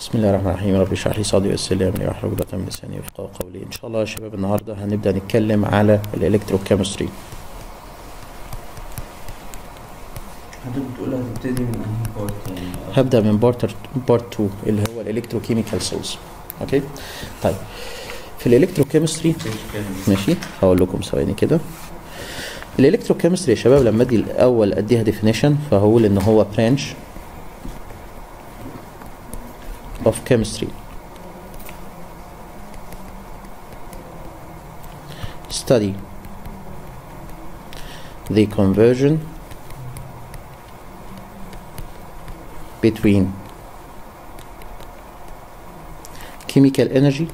بسم الله الرحمن الرحيم رب اشرح لي صدري ويسر لي امري واحلل عقدة من لساني يفقهوا قولي ان شاء الله يا شباب النهارده هنبدا نتكلم على الالكتروكيمستري حضرتك بتقول هتبتدي من انهي بارت يعني هبدا من بارت بارت 2 اللي هو الالكتروكيميكال سيلز اوكي طيب في الالكتروكيمستري مفيش كام ماشي هقول لكم ثواني كده الالكتروكيمستري يا شباب لما ادي الاول اديها ديفينيشن فهقول ان هو برانش of chemistry study the conversion between chemical energy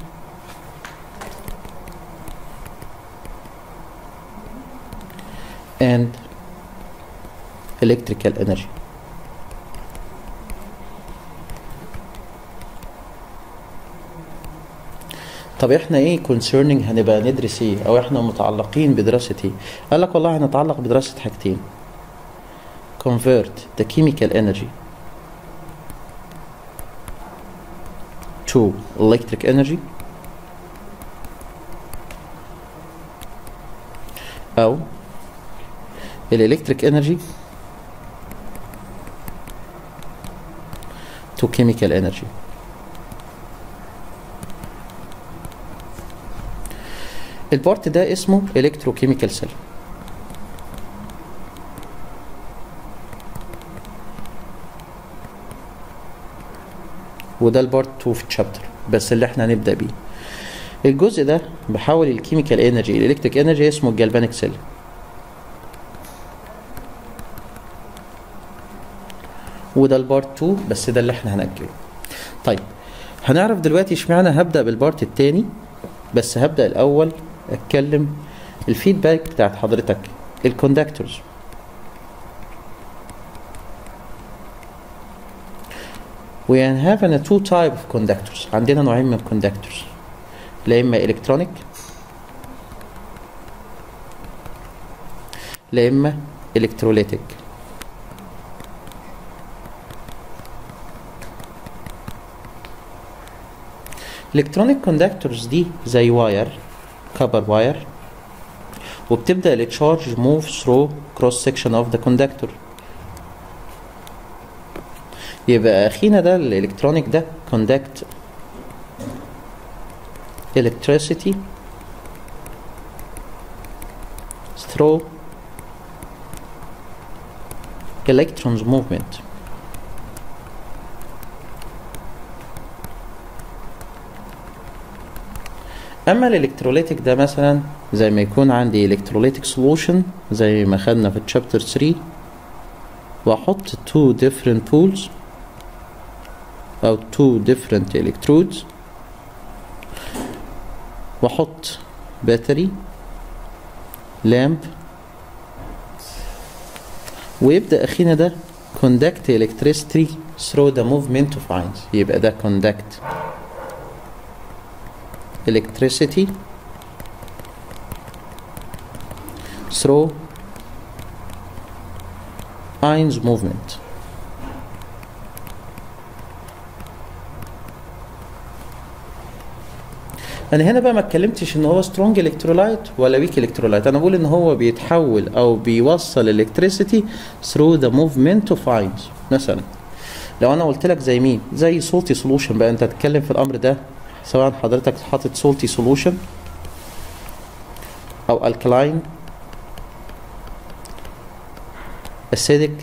and electrical energy طب احنا ايه concerning هنبقى ندرس ايه او احنا متعلقين بدراسة ايه قال لك والله هنتعلق بدراسة حاجتين convert the chemical energy to electric energy او electric energy to chemical energy البارت ده اسمه electrochemical cell وده البارت 2 في الشابتر بس اللي احنا هنبدا بيه الجزء ده بحول الكيميكال انرجي الالكتريك انرجي اسمه الجالفانيك سيل وده البارت 2 بس ده اللي احنا هنأجله طيب هنعرف دلوقتي اشمعنى هبدأ بالبارت التاني بس هبدأ الأول أتكلم الفيدباك بتاعت حضرتك الكوندكتورز We have a two type of conductors عندنا نوعين من conductors لا إما electronic لا إما electrolytic الكترونيك كوندكتورز دي زي واير كبر واير وبتبدا التشارج موف ثرو كروس سكشن اوف ذا كوندكتور يبقى اخينا ده الالكترونيك ده كوندكت electricity through electrons movement اما الالكتروليتيك ده مثلا زي ما يكون عندي الكتروليتيك سولوشن زي ما خدنا في الشابتر 3 واحط two different pools او two different electrodes واحط باتري لامب ويبدا اخينا ده conduct electricity through the movement of ions يبقى ده conduct electricity through ions movement انا هنا بقى ما اتكلمتش ان هو سترونج الكترولايت ولا ويك الكترولايت انا بقول ان هو بيتحول او بيوصل الكتريسيتي through the movement of ions مثلا لو انا قلت لك زي مين زي صوتي سولوشن بقى انت تتكلم في الامر ده سواء حضرتك حاطط سولتي سولوشن او الكلاين acidic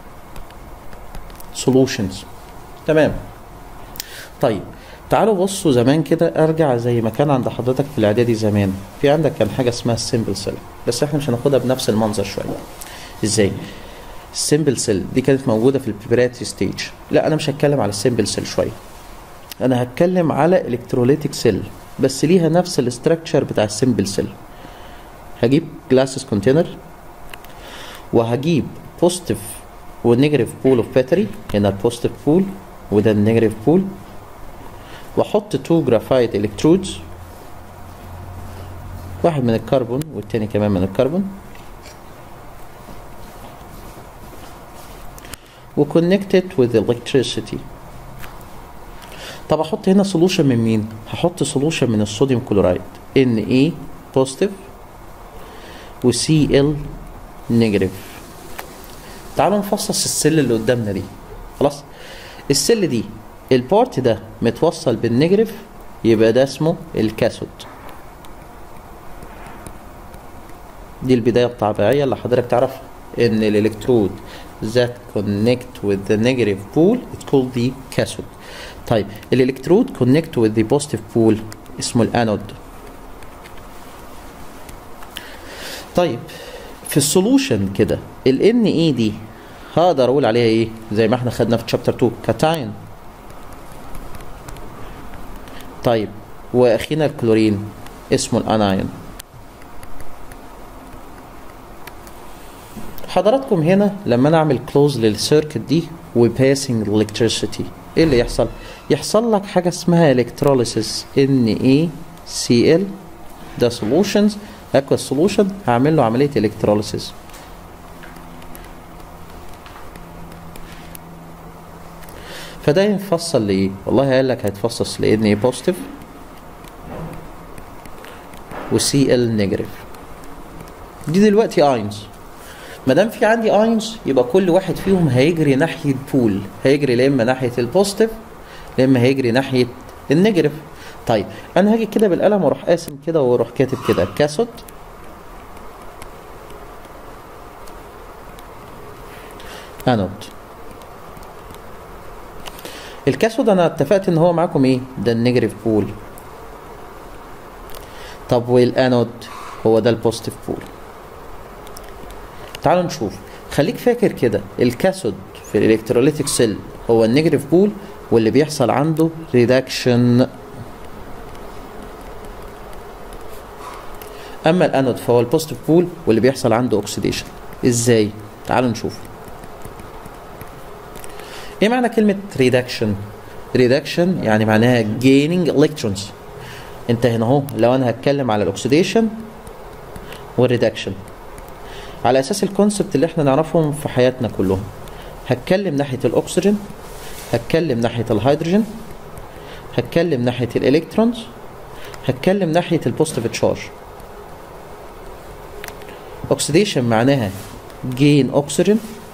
solutions تمام طيب تعالوا بصوا زمان كده ارجع زي ما كان عند حضرتك في الاعدادي زمان في عندك كان حاجه اسمها السيمبل سيل بس احنا مش هناخدها بنفس المنظر شويه ازاي السيمبل سيل دي كانت موجوده في البريبراتي ستيج لا انا مش هتكلم على السيمبل سيل شويه انا هتكلم على الكتروليتيك سيل بس ليها نفس الاستراكشر بتاع السيمبل سيل هجيب جلاسز كونتينر وهجيب بوزيتيف والنيجاتيف بول اوف باتري هنا البوزيتيف بول وده النيجاتيف بول واحط تو جرافايت الكترودز واحد من الكربون والتاني كمان من الكربون و connect it with electricity طب احط هنا سولوشن من مين هحط سولوشن من الصوديوم كلورايد ان اي بوزيتيف وسي ال نيجاتيف تعالوا نفصص السل اللي قدامنا دي خلاص السل دي البارت ده متوصل بالنيجاتيف يبقى ده اسمه الكاثود دي البداية الطبيعية اللي حضرتك تعرفها ان الالكترود that connect with the negative pole it's called the cathode طيب الالكترود connect with the positive pole اسمه الانود طيب في السولوشن كده ال Na دي هقدر اقول عليها ايه زي ما احنا خدنا في تشابتر 2 كاتاين طيب واخينا الكلورين اسمه الانايون حضراتكم هنا لما انا اعمل كلوز للسيركت دي وباسنج الكتريسيتي ايه اللي يحصل يحصل لك حاجه اسمها الكتروليسيس ان اي سي ال ده سولوشنز اكوا سولوشن هعمل له عمليه الكتروليسيس فده ينفصل لايه والله قال لك هيتفصص لان ايه بوزيتيف وسي ال نيجاتيف دي دلوقتي اينز ما دام في عندي اينز يبقى كل واحد فيهم هيجري ناحيه بول هيجري لا اما ناحيه البوزيتيف لا اما هيجري ناحيه النيجاتيف طيب انا هاجي كده بالقلم واروح قاسم كده واروح كاتب كده كاسود انود الكاسود انا اتفقت ان هو معاكم ايه ده النيجاتيف بول طب والانود هو ده البوزيتيف بول تعالوا نشوف خليك فاكر كده الكاثود في الالكتروليتيك سيل هو النيجاتيف بول واللي بيحصل عنده ريدكشن اما الانود فهو البوزيتيف بول واللي بيحصل عنده اوكسيديشن ازاي تعالوا نشوف ايه معنى كلمه ريدكشن ريدكشن يعني معناها gaining electrons انت هنا اهو لو انا هتكلم على الاكسيديشن والريدكشن على اساس الكونسبت اللي احنا نعرفهم في حياتنا كلهم هتكلم ناحيه الاكسجين هتكلم ناحيه الهيدروجين هتكلم ناحيه الالكترونز هتكلم ناحيه البوزيتيف تشارج اوكسيديشن معناها gain oxygen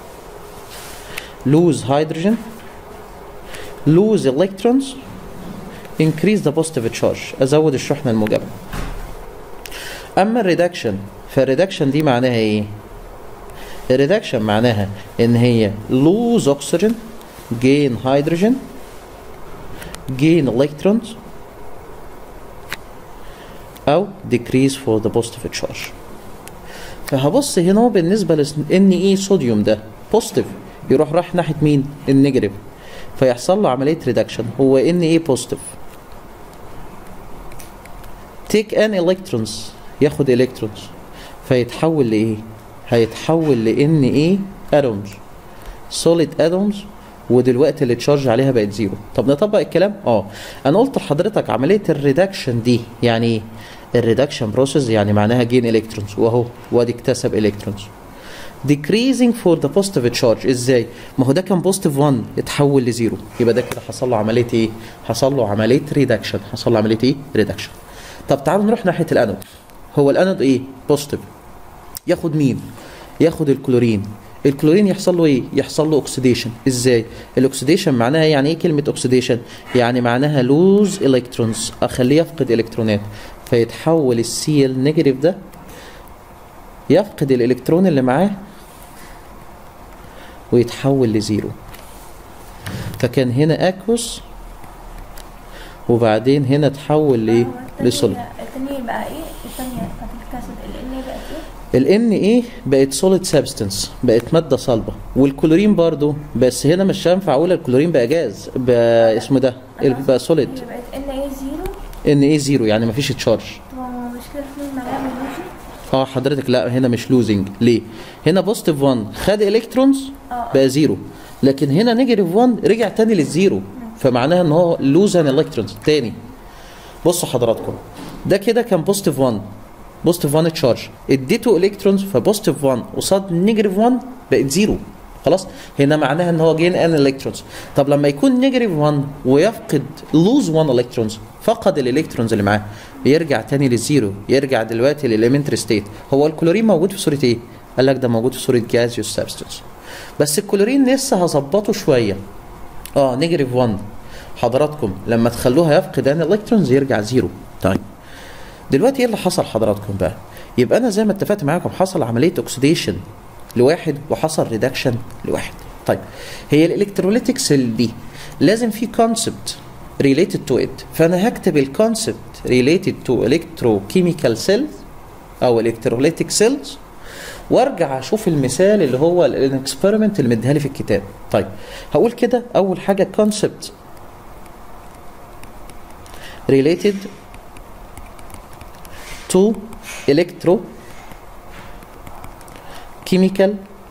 lose hydrogen lose electrons increase the positive charge ازود الشحنه الموجبه اما الريدكشن فالريدكشن دي معناها ايه الريدكشن معناها ان هي lose oxygen gain hydrogen gain electrons او decrease for the positive charge فهبص هنا هو بالنسبه لان ايه صوديوم ده بوزيتيف يروح راح ناحيه مين النيجاتيف فيحصل له عمليه ريدكشن هو ان ايه بوزيتيف تيك ان الكترونز ياخد الكترونز فيتحول لايه هيتحول لان ايه اتومز سوليد اتومز ودلوقتي اللي تشارج عليها بقت زيرو طب نطبق الكلام اه انا قلت لحضرتك عمليه الريدكشن دي يعني ايه الريدكشن بروسيس يعني معناها جين الكترونز واهو وادي اكتسب الكترونز decreasing for the positive charge ازاي ما هو ده كان بوزيتيف 1 اتحول لزيرو يبقى ده كده حصل له عمليه ايه حصل له عمليه ريدكشن حصل له عمليه ايه ريدكشن طب تعالوا نروح ناحيه الانود هو الانود ايه بوزيتيف ياخد مين ياخد الكلورين الكلورين يحصل له ايه يحصل له اوكسيديشن ازاي الاكسيديشن معناها يعني ايه كلمه اوكسيديشن يعني معناها لوز الكترونز اخليه يفقد الكترونات فيتحول السي النيجاتيف ده يفقد الالكترون اللي معاه ويتحول لزيرو فكان هنا اكوس وبعدين هنا تحول لايه لسوليد الثانية بقى ايه الثانية بتاعت الكاسد اللي بقت ايه الان ايه بقت سوليد سبستنس بقت ماده صلبه والكلورين برضو بس هنا مش هينفع اقول الكلورين بقى جاز بقى اسمه ده بقى سوليد هي بقت ان ايه زيرو ان ايه زيرو يعني مفيش تشارج طب ما مش كده في معناها ملوشن اه حضرتك لا هنا مش لوزنج ليه هنا بوزيتيف 1 خد الكترونز اه بقى زيرو لكن هنا نيجاتيف 1 رجع تاني للزيرو فمعناها ان هو لوز ان الكترونز تاني بصوا حضراتكم ده كده كان بوزيتيف 1 بوزيتيف 1 تشارج اديته الكترونز فبوزيتيف 1 قصاد نيجاتيف 1 بقت زيرو خلاص هنا معناها ان هو جين ان الكترونز طب لما يكون نيجاتيف 1 ويفقد لوز 1 الكترونز فقد الالكترونز اللي معاه يرجع تاني للزيرو يرجع دلوقتي للاليمنتري ستيت هو الكلورين موجود في صوره ايه قال لك ده موجود في صوره جازيوس سبستنس بس الكلورين لسه هظبطه شويه اه نيجاتيف 1 حضراتكم لما تخلوها يفقد ان الكترونز يرجع زيرو طيب دلوقتي ايه اللي حصل حضراتكم بقى يبقى انا زي ما اتفقت معاكم حصل عمليه اوكسيديشن لواحد وحصل ريدكشن لواحد طيب هي الالكتروليتيك سيل دي لازم في كونسبت ريليتد تو ات فانا هكتب الكونسبت ريليتد تو الكتروكيميكال سيلز او الكتروليتيك سيلز وارجع اشوف المثال اللي هو الاكسبيرمنت اللي مديها لي في الكتاب طيب هقول كده اول حاجه كونسبت related to electro chemical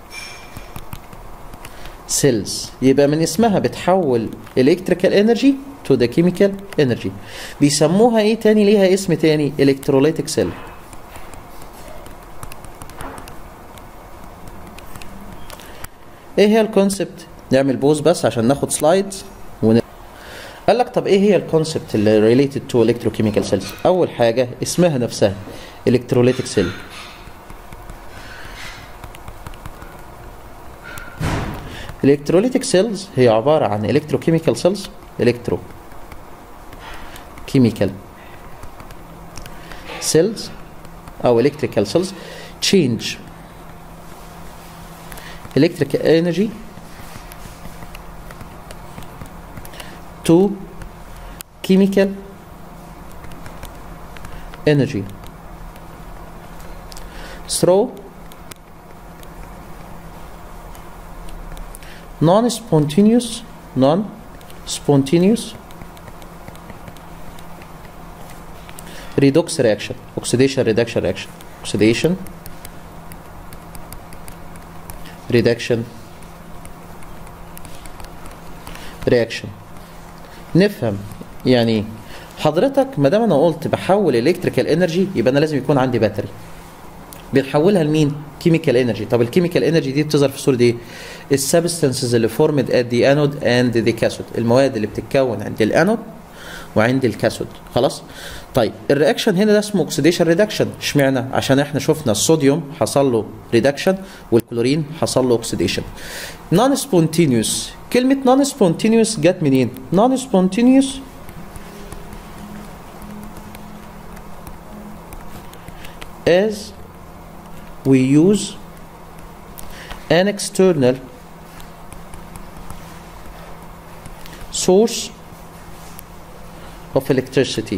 cells يبقى من اسمها بتحول electrical energy to the chemical energy بيسموها ايه تاني ليها اسم تاني electrolytic cell ايه هي الكونسبت نعمل بوز بس عشان ناخد سلايدز ون... قال لك طب ايه هي الكونسبت اللي ريليتد تو الكتروكيميكال سيلز اول حاجه اسمها نفسها الكتروليتيك سيل الالكتروليتيك سيلز هي عباره عن الكتروكيميكال سيلز الكترو كيميكال سيلز او الكتريكال سيلز change electric energy to chemical energy through non-spontaneous non-spontaneous redox reaction oxidation reduction reaction oxidation reduction reaction نفهم يعني حضرتك ما دام انا قلت بحول الكتريكال انرجي يبقى انا لازم يكون عندي باتري بنحولها لمين كيميكال انرجي طب الكيميكال انرجي دي بتظهر في صوره ايه السبستانسز اللي فورمد ات ذا انود اند ذا كاثود المواد اللي بتتكون عند الانود وعند الكاثود خلاص طيب الرياكشن هنا ده اسمه اوكسيديشن ريدكشن اشمعنى عشان احنا شفنا الصوديوم حصل له ريدكشن والكلورين حصل له اوكسيديشن نون سبونتينيوس كلمه نون سبونتينيوس جت منين نون سبونتينيوس as we use an external source of electricity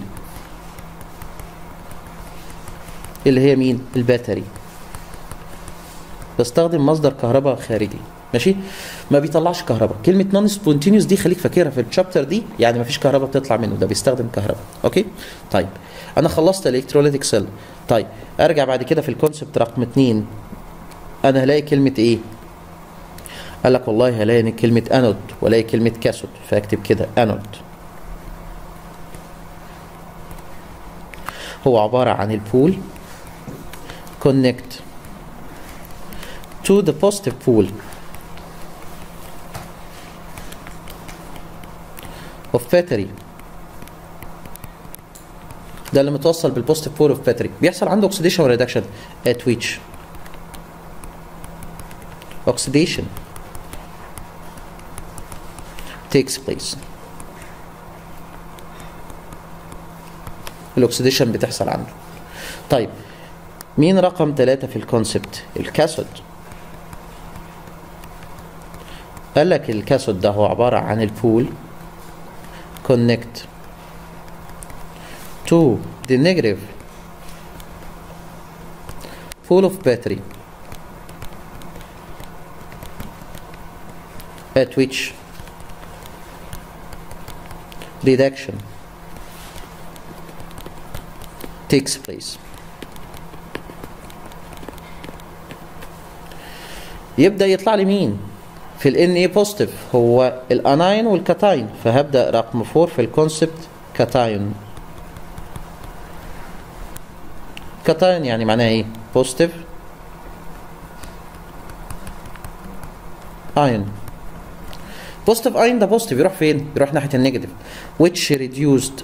اللي هي مين الباتري بستخدم مصدر كهرباء خارجي ماشي ما بيطلعش كهرباء كلمه نون سبونتينيوس دي خليك فاكرها في الشابتر دي يعني ما فيش كهرباء بتطلع منه ده بيستخدم كهرباء اوكي طيب انا خلصت الالكتروليتيك سيل طيب ارجع بعد كده في الكونسبت رقم اتنين انا هلاقي كلمه ايه قال لك والله هلاقي كلمه انود والاقي كلمه كاثود فاكتب كده انود هو عباره عن البول connect to the positive pole of battery ده اللي متوصل بالبوزيتيف بول اوف باتري بيحصل عنده اوكسيديشن وريدكشن at which oxidation takes place الاكسيديشن بتحصل عنده طيب مين رقم ثلاثة في الكونسبت الكاثود قال لك الكاثود ده هو عبارة عن البول connect to the negative full of battery at which reduction takes place يبدا يطلع لي مين في ال Na بوزيتيف هو الاناين والكاتاين فهبدا رقم 4 في الكونسبت كاتاين كاتاين يعني معناها ايه بوزيتيف ايون بوزيتيف ايون ده بوزيتيف يروح فين يروح ناحيه النيجاتيف which reduced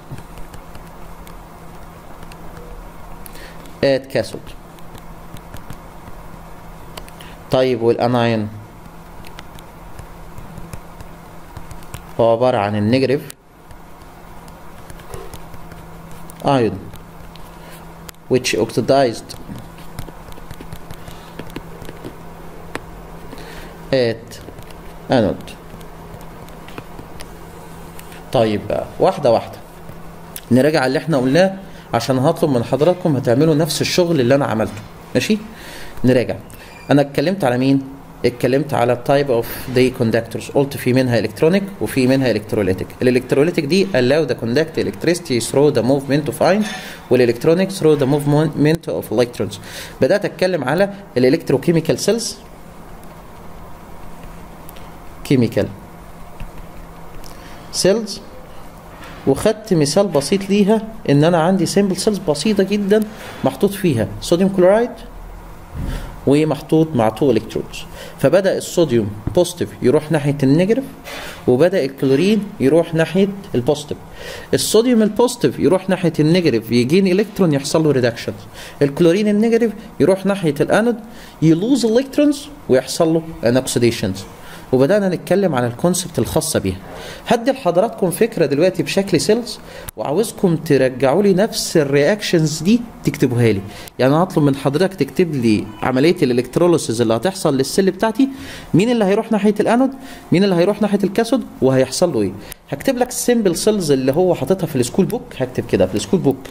at cathode طيب والاناين هو عبارة عن النيجاتيف ion which oxidized at anode طيب بقى واحدة واحدة نراجع اللي احنا قلناه عشان هطلب من حضراتكم هتعملوا نفس الشغل اللي انا عملته ماشي نراجع انا اتكلمت على مين اتكلمت على التايب اوف دي كوندكتورز قلت في منها الكترونيك وفي منها الكتروليتيك الالكتروليتيك دي allow the conduct electricity through the movement of ions والالكترونيك through the movement of electrons بدات اتكلم على الالكتروكيميكال سيلز كيميكال سيلز وخدت مثال بسيط ليها ان انا عندي سيمبل سيلز بسيطه جدا محطوط فيها صوديوم كلورايد ومحطوط مع تو الكترودز فبدا الصوديوم بوزيتيف يروح ناحيه النيجاتيف وبدا الكلورين يروح ناحيه البوزيتيف الصوديوم البوزيتيف يروح ناحيه النيجاتيف يجين الكترون يحصل له ريدكشن الكلورين النيجاتيف يروح ناحيه الانود يلوز الكترونز ويحصل له ان اوكسيديشنز وبدانا نتكلم عن الكونسبت الخاصه بيها هدي لحضراتكم فكره دلوقتي بشكل سيلز وعاوزكم ترجعوا لي نفس الرياكشنز دي تكتبوها لي يعني انا هطلب من حضرتك تكتب لي عمليه الالكتروليسيس اللي هتحصل للسيل بتاعتي مين اللي هيروح ناحيه الانود مين اللي هيروح ناحيه الكاثود وهيحصل له ايه هكتب لك السيمبل سيلز اللي هو حاططها في السكول بوك هكتب كده في السكول بوك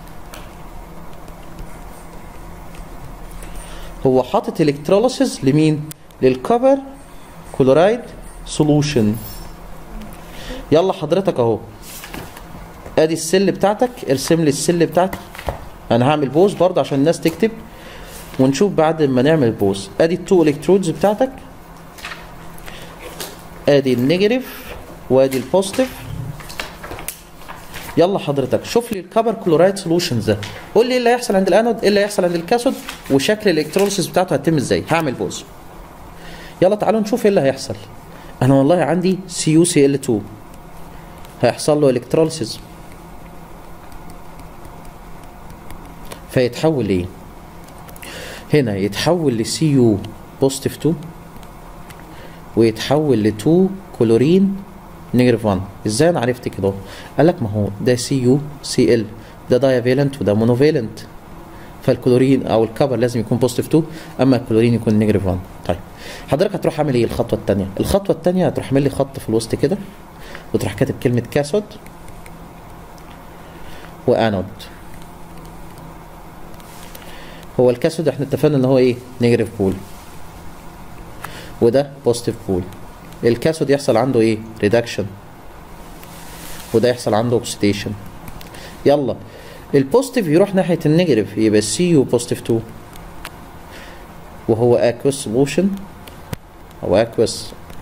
هو حاطط الكتروليسيس لمين للكفر كلورايد سولوشن يلا حضرتك اهو ادي السل بتاعتك ارسم لي السل بتاعتي انا هعمل بوز برضه عشان الناس تكتب ونشوف بعد ما نعمل بوز ادي التو الكترودز بتاعتك ادي النيجاتيف وادي البوزيتيف يلا حضرتك شوف لي الكبر كلورايد سولوشنز ده قول لي ايه اللي هيحصل عند الانود ايه اللي هيحصل عند الكاثود وشكل الالكتروليسيس بتاعته هتتم ازاي هعمل بوز يلا تعالوا نشوف ايه اللي هيحصل انا والله عندي سي يو سي ال 2 هيحصل له الكتروليسيس فيتحول لايه هنا يتحول لسي يو بوزيتيف 2 ويتحول ل 2 كلورين نيجاتيف 1 ازاي انا عرفت كده قال لك ما هو ده سي يو سي ال ده دايفالنت وده مونوفالنت فالكلورين او الكبر لازم يكون بوزيتيف 2 اما الكلورين يكون نيجاتيف 1 طيب حضرتك هتروح عامل ايه الخطوه الثانيه الخطوه الثانيه هتروح عامل لي خط في الوسط كده وتروح كاتب كلمه كاثود وانود هو الكاثود احنا اتفقنا ان هو ايه نيجاتيف بول وده بوزيتيف بول الكاثود يحصل عنده ايه ريدكشن وده يحصل عنده اوكسيديشن يلا البوزيتيف يروح ناحيه النيجاتيف يبقى سي يو بوزيتيف 2 وهو aqueous solution أو aqueous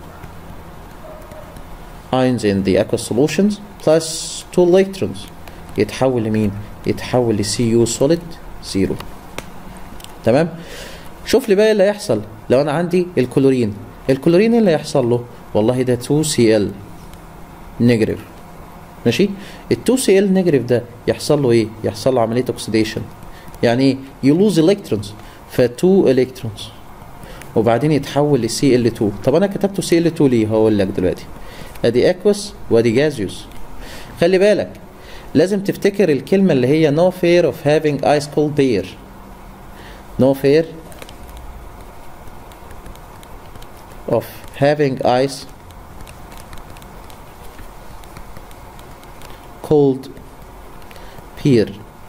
ions in the aqueous solutions plus two electrons يتحول لمين؟ يتحول ل Cu solid zero تمام؟ شوف لي بقى إيه اللي هيحصل لو أنا عندي الكلورين الكلورين إيه اللي هيحصل له؟ والله ده 2Cl نيجاتيف ماشي؟ ال 2Cl نيجاتيف ده يحصل له إيه؟ يحصل له عملية اوكسيديشن يعني إيه؟ يلوز الكترونز ف 2 الكترونز وبعدين يتحول ل Cl2 طب انا كتبته Cl2 ليه هقول لك دلوقتي ادي اكوس وادي جازيوس خلي بالك لازم تفتكر الكلمة اللي هي no fear of having ice cold beer no fear of having ice cold beer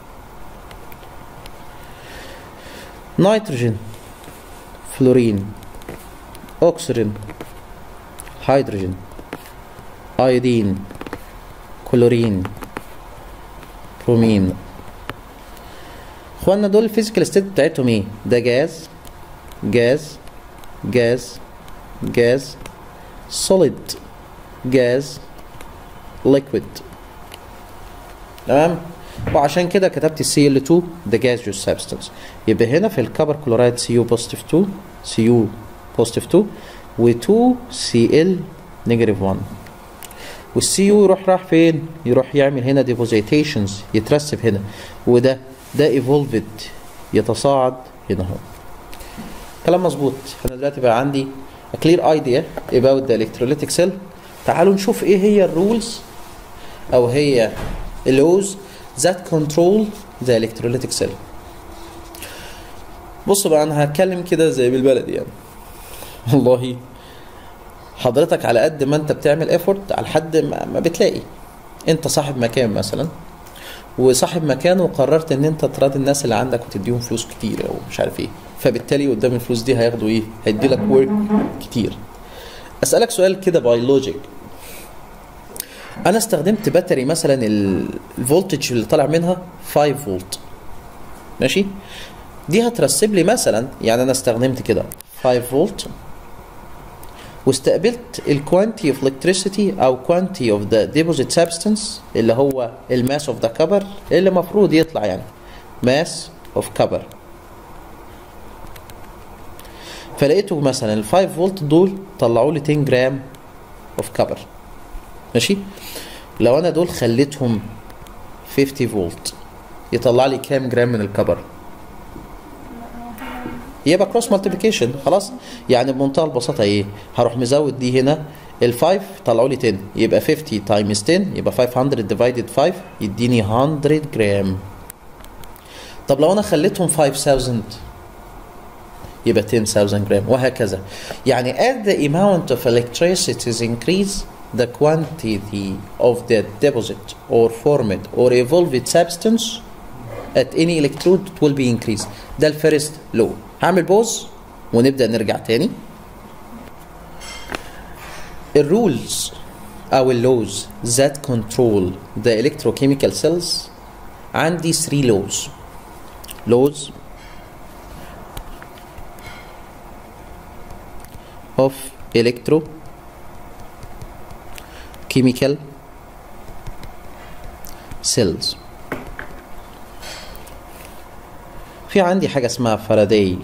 نيتروجين فلورين أكسجين هيدروجين أيودين كلورين برومين اخوانا دول الفيزيكال ستيت بتاعتهم ايه ده جاز جاز جاز جاز solid جاز liquid تمام وعشان كده كتبت السي ال 2 ده gaseous substance يبقى هنا في الكبر كلورايد سي يو بوزيتيف 2 سي يو بوزيتيف 2 و2 سي ال نيجاتيف 1 والسي يو يروح راح فين؟ يروح يعمل هنا ديبوزيتيشنز يترسب هنا وده ده ايفولفد يتصاعد هنا اهو كلام مظبوط انا دلوقتي بقى عندي a clear idea about the electrolytic cell تعالوا نشوف ايه هي الرولز او هي اللوز that control the electrolytic cell بصوا بقى انا هتكلم كده زي بالبلدي يعني والله حضرتك على قد ما انت بتعمل ايفورت على حد ما, ما بتلاقي انت صاحب مكان مثلا وصاحب مكان وقررت ان انت تراضي الناس اللي عندك وتديهم فلوس كتير او مش عارف ايه فبالتالي قدام الفلوس دي هياخدوا ايه هيدي لك ورك كتير اسالك سؤال كده باي لوجيك انا استخدمت باتري مثلا ال- الفولتج اللي طالع منها 5 فولت ماشي دي هترسب لي مثلا يعني انا استخدمت كده 5 فولت واستقبلت الكوانتي اوف electricity او quantity اوف ذا deposit substance اللي هو الماس اوف ذا كبر اللي المفروض يطلع يعني ماس اوف كبر فلقيته مثلا ال 5 فولت دول طلعوا لي 10 جرام اوف كبر ماشي لو انا دول خليتهم 50 فولت يطلع لي كام جرام من الكبر يبقى كروس مالتيبيكيشن خلاص يعني بمنتهى البساطه ايه هروح مزود دي هنا ال5 طلعوا لي 10 يبقى 50 تايمز 10 يبقى 500 ديفايدد 5 يديني 100 جرام طب لو انا خليتهم 5000 يبقى 10000 جرام وهكذا يعني as the amount of electricity is increased the quantity of the deposit or formed or evolved substance at any electrode will be increased ده الفيرست لو هعمل بوز ونبدا نرجع تاني الرولز او اللوز that control the electrochemical cells عندي 3 laws laws of electrochemical cells في عندي حاجة اسمها فاراداي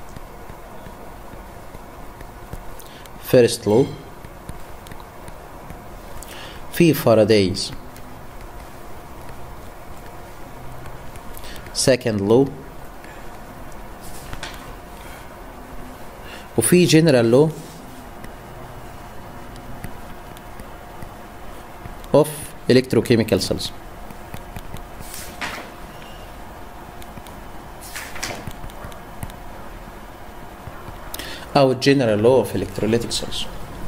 فيرست لو في فارادايز second law وفي جنرال لو of electrochemical cells او general law of electrolytic cells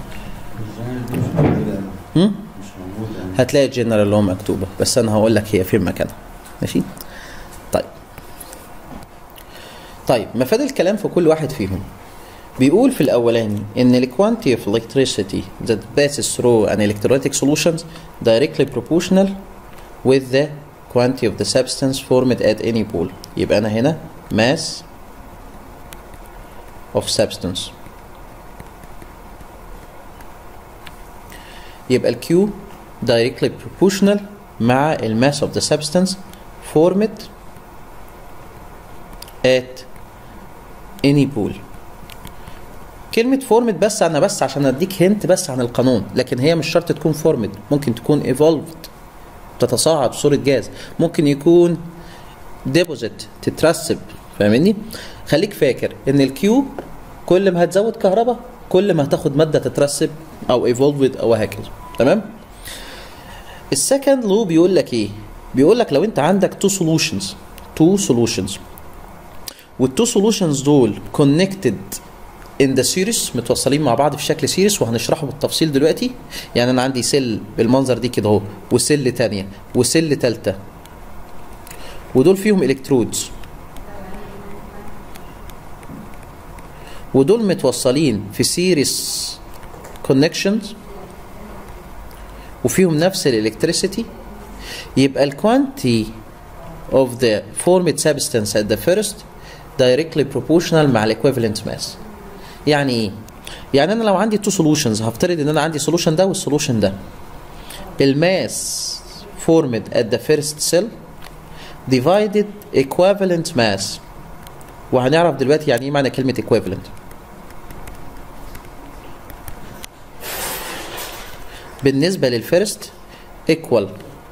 هم؟ مش موجودة هتلاقي الجنرال لو مكتوبه بس انا هقول لك هي فين مكانها ماشي طيب طيب مفاد الكلام في كل واحد فيهم بيقول في الاولاني ان ال quantity of electricity that passes through an electrolytic solutions directly proportional with the quantity of the substance formed at any pole يبقى انا هنا mass of substance يبقى ال Q directly proportional مع ال mass of the substance formed at any pole كلمة formed بس أنا بس عشان أديك هنت بس عن القانون لكن هي مش شرط تكون formed ممكن تكون evolved تتصاعد بصورة جاز ممكن يكون deposit تترسب فاهمني خليك فاكر ان الكيو كل ما هتزود كهرباء كل ما هتاخد مادة تترسب او evolved او هكذا تمام السكند لو بيقول لك ايه بيقول لك لو انت عندك تو سولوشنز تو سولوشنز والتو سولوشنز دول كونكتد ان ذا سيريس متوصلين مع بعض في شكل سيريس وهنشرحه بالتفصيل دلوقتي يعني انا عندي سيل بالمنظر دي كده اهو وسيل تانية وسيل تالتة ودول فيهم الكترودز ودول متوصلين في سيريس كونكشنز وفيهم نفس الالكتريسيتي يبقى الكوانتي of the formed substance at the first directly proportional مع الايكويفالنت ماس يعني ايه يعني انا لو عندي تو سولوشنز هفترض ان انا عندي سولوشن ده والسولوشن ده الماس formed at the first cell divided equivalent mass وهنعرف دلوقتي يعني ايه معنى كلمة equivalent بالنسبه للفيرست ايكوال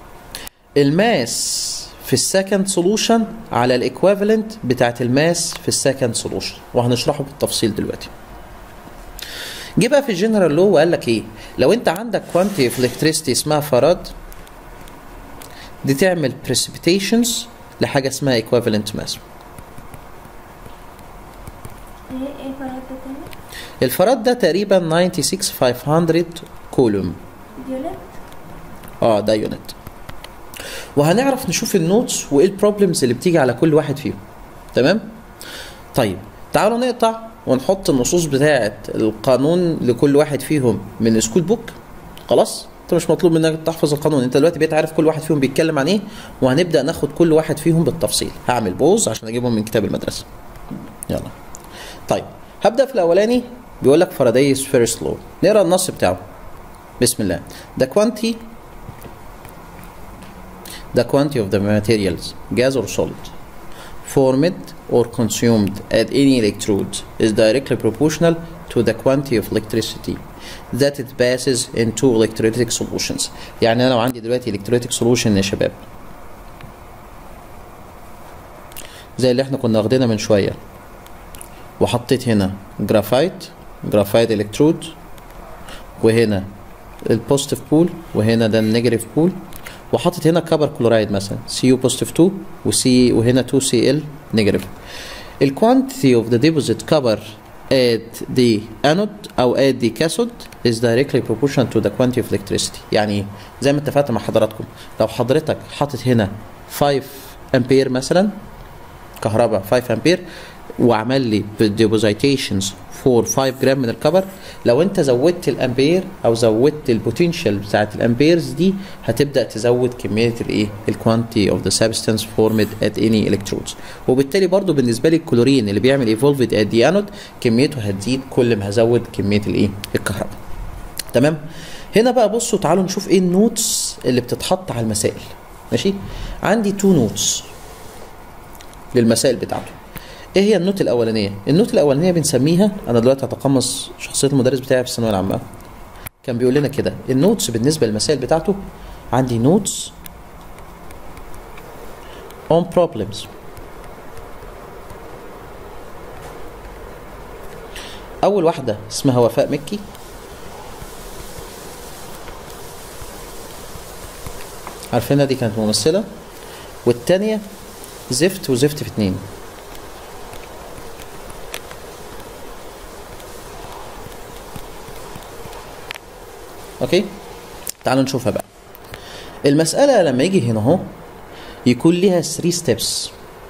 الماس في السكند سولوشن على الايكويفالنت بتاعت الماس في السكند سولوشن وهنشرحه بالتفصيل دلوقتي جه بقى في الجنرال لو وقال لك ايه لو انت عندك كوانتي اوف الكتريستي اسمها فراد دي تعمل precipitations لحاجه اسمها equivalent mass ايه ايه الفرق ده تاني؟ الفراد ده تقريبا 96500 كولوم يونت اه ده يونت وهنعرف نشوف النوتس وايه البروبلمز اللي بتيجي على كل واحد فيهم تمام طيب تعالوا نقطع ونحط النصوص بتاعه القانون لكل واحد فيهم من سكول بوك خلاص انت مش مطلوب منك تحفظ القانون انت دلوقتي بقيت عارف كل واحد فيهم بيتكلم عن ايه وهنبدا ناخد كل واحد فيهم بالتفصيل هعمل بوز عشان اجيبهم من كتاب المدرسه يلا طيب هبدا في الاولاني بيقول لك فاراداي's فيرست لو نقرا النص بتاعه بسم الله the quantity the quantity of the materials gas or solid formed or consumed at any electrode is directly proportional to the quantity of electricity that it passes into electrolytic solutions يعني انا لو عندي دلوقتي electrolytic solution يا شباب زي اللي احنا كنا واخدينها من شويه وحطيت هنا جرافايت جرافايت الكترود وهنا البوزيتيف بول وهنا ده النيجاتيف بول وحاطط هنا كبر كلورايد مثلا سي يو بوزيتيف 2 وسي وهنا 2 سي ال نيجاتيف الكوانتيتي اوف ذا ديبوزيت كبر at the anode او at the cathode is directly proportional to the quantity of electricity يعني ايه؟ زي ما اتفقت مع حضراتكم لو حضرتك حاطط هنا 5 امبير مثلا كهرباء 5 امبير وعمل لي ديبوزيتيشنز فور 5 جرام من الكبر لو انت زودت الامبير او زودت البوتنشال بتاعت الامبيرز دي هتبدا تزود كميه الايه الكوانتي اوف ذا سبستانس فورمد ات اني الكترودز وبالتالي برضو بالنسبه لي الكلورين اللي بيعمل ايفولفد ات دي انود كميته هتزيد كل ما هزود كميه الايه الكهرباء تمام هنا بقى بصوا تعالوا نشوف ايه النوتس اللي بتتحط على المسائل ماشي عندي تو نوتس للمسائل بتاعته ايه هي النوت الاولانيه النوت الاولانيه بنسميها انا دلوقتي هتقمص شخصيه المدرس بتاعي في الثانويه العامه كان بيقول لنا كده النوتس بالنسبه للمسائل بتاعته عندي نوتس on problems اول واحده اسمها وفاء مكي عارفينها دي كانت ممثله والتانيه زفت وزفت في اتنين اوكي تعالوا نشوفها بقى المسألة لما يجي هنا اهو يكون ليها 3 ستيبس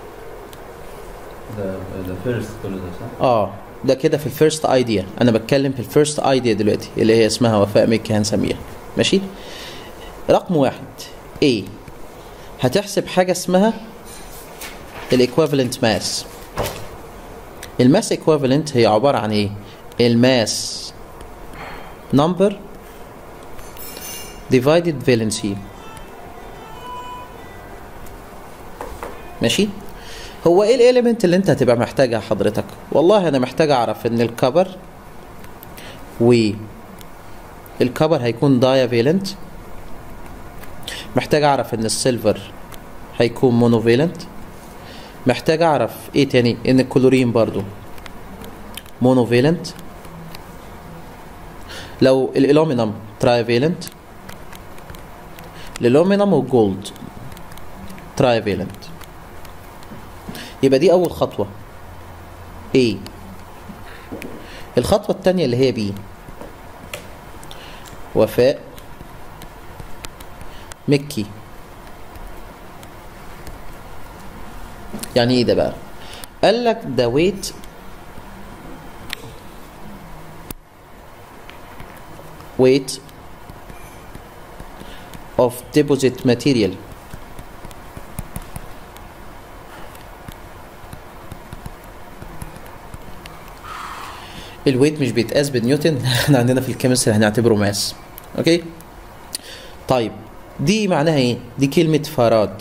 ده ده فيرست كل ده صح؟ اه ده كده في الفيرست ايديا انا بتكلم في الفيرست ايديا دلوقتي اللي هي اسمها وفاء مكي هنسميها ماشي رقم واحد A هتحسب حاجة اسمها الايكويفالنت ماس الماس ايكويفالنت هي عبارة عن ايه الماس نمبر divided valency ماشي هو ايه الاليمنت اللي انت هتبقى محتاجها حضرتك والله انا محتاج اعرف ان الكبر و الكبر هيكون دايا فيلنت محتاج اعرف ان السيلفر هيكون مونوفيلنت محتاج اعرف ايه تاني ان الكلورين برضو مونوفيلنت لو الالومنيوم ترايفيلنت الالومنيوم والجولد ترايفيلنت يبقى دي اول خطوه A الخطوه الثانيه اللي هي B وفاء مكي يعني ايه ده بقى قال لك ده ويت weight of deposit material الويت مش بيتقاس بنيوتن احنا عندنا في الكيمستري هنعتبره ماس اوكي طيب دي معناها ايه دي كلمة فراد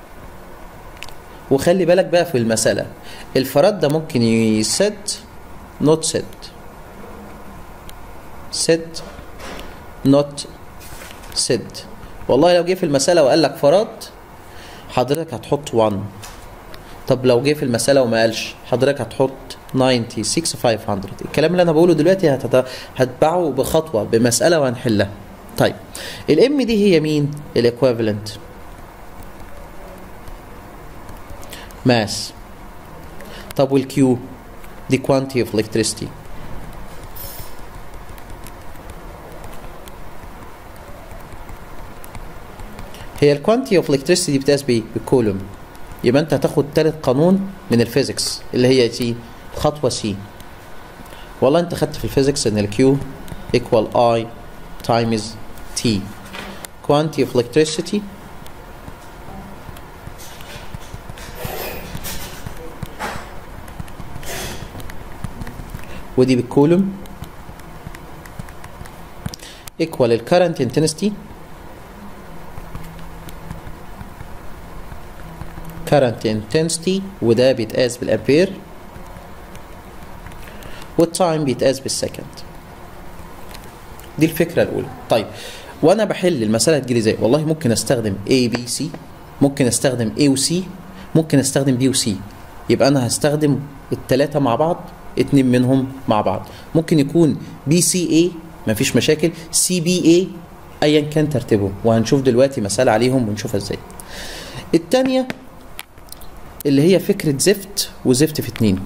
وخلي بالك بقى في المسألة الفراد ده ممكن يسد نوت سد سد نوت سد والله لو جه في المساله وقال لك فراد حضرتك هتحط 1 طب لو جه في المساله وما قالش حضرتك هتحط 96 500 الكلام اللي انا بقوله دلوقتي هتت- هتبعه بخطوه بمساله وهنحلها طيب الام دي هي مين الايكويفالنت ماس طب والكيو دي quantity of electricity هي الكوانتي اوف electricity دي بتقاس بايه؟ بالكولوم يبقى انت هتاخد تالت قانون من الفيزيكس اللي هي سي خطوه سي والله انت خدت في الفيزيكس ان الكيو equal I times T quantity of electricity ودي بالكولوم equal ال current intensity current intensity وده بيتقاس بالامبير والتايم بيتقاس بالسكند دي الفكره الاولى طيب وانا بحل المساله تجيلي ازاي والله ممكن استخدم A B C ممكن استخدم A و C ممكن استخدم B و C يبقى انا هستخدم الثلاثه مع بعض اتنين منهم مع بعض ممكن يكون B C A مفيش مشاكل C B A ايا كان ترتيبهم وهنشوف دلوقتي مساله عليهم ونشوفها ازاي الثانيه اللي هي فكره زفت وزفت في اتنين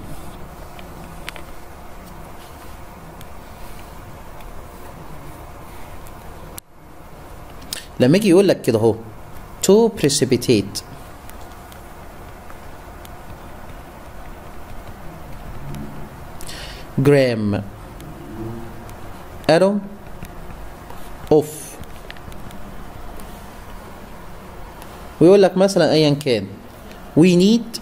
لما يجي يقول لك كده اهو to precipitate gram atom of ويقول لك مثلا ايا كان we need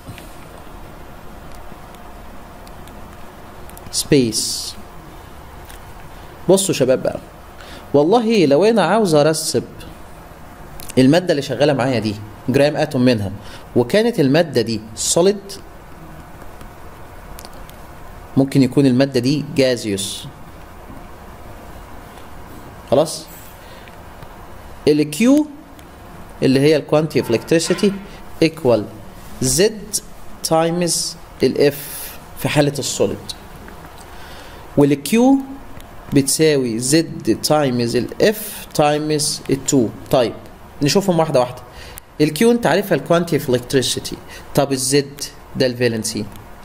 space بصوا شباب بقى والله لو انا عاوز ارسب الماده اللي شغاله معايا دي جرام اتوم منها وكانت الماده دي سوليد ممكن يكون الماده دي جازيوس خلاص الكيو اللي هي الكوانتي اوف الكتريسيتي ايكوال زد تايمز الاف في حاله السوليد والكيو بتساوي زد تايمز الاف تايمز التو طيب نشوفهم واحده واحده الكيو انت عارفها الكوانتي اوف الكتريسيتي طب الزد ده الفالنسي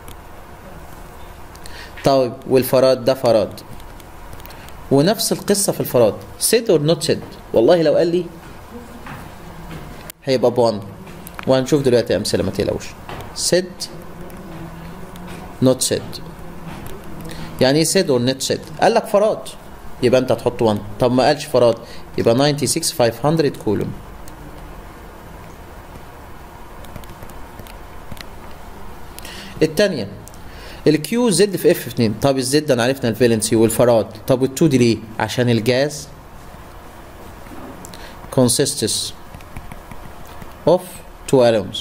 طيب والفراد ده فراد ونفس القصه في الفراد سيد اور نوت سيد والله لو قال لي هيبقى بوان وهنشوف دلوقتي امثله ما تقلقوش سيد نوت سيد يعني ايه سيد اور نوت سيد قال لك فراد يبقى انت هتحط 1 طب ما قالش فراد يبقى 96 500 كولوم الثانيه الكيو زد في اف 2 طب الزد انا عرفنا الفالنسي والفراد طب والتو دي ليه عشان الجاز consists of two atoms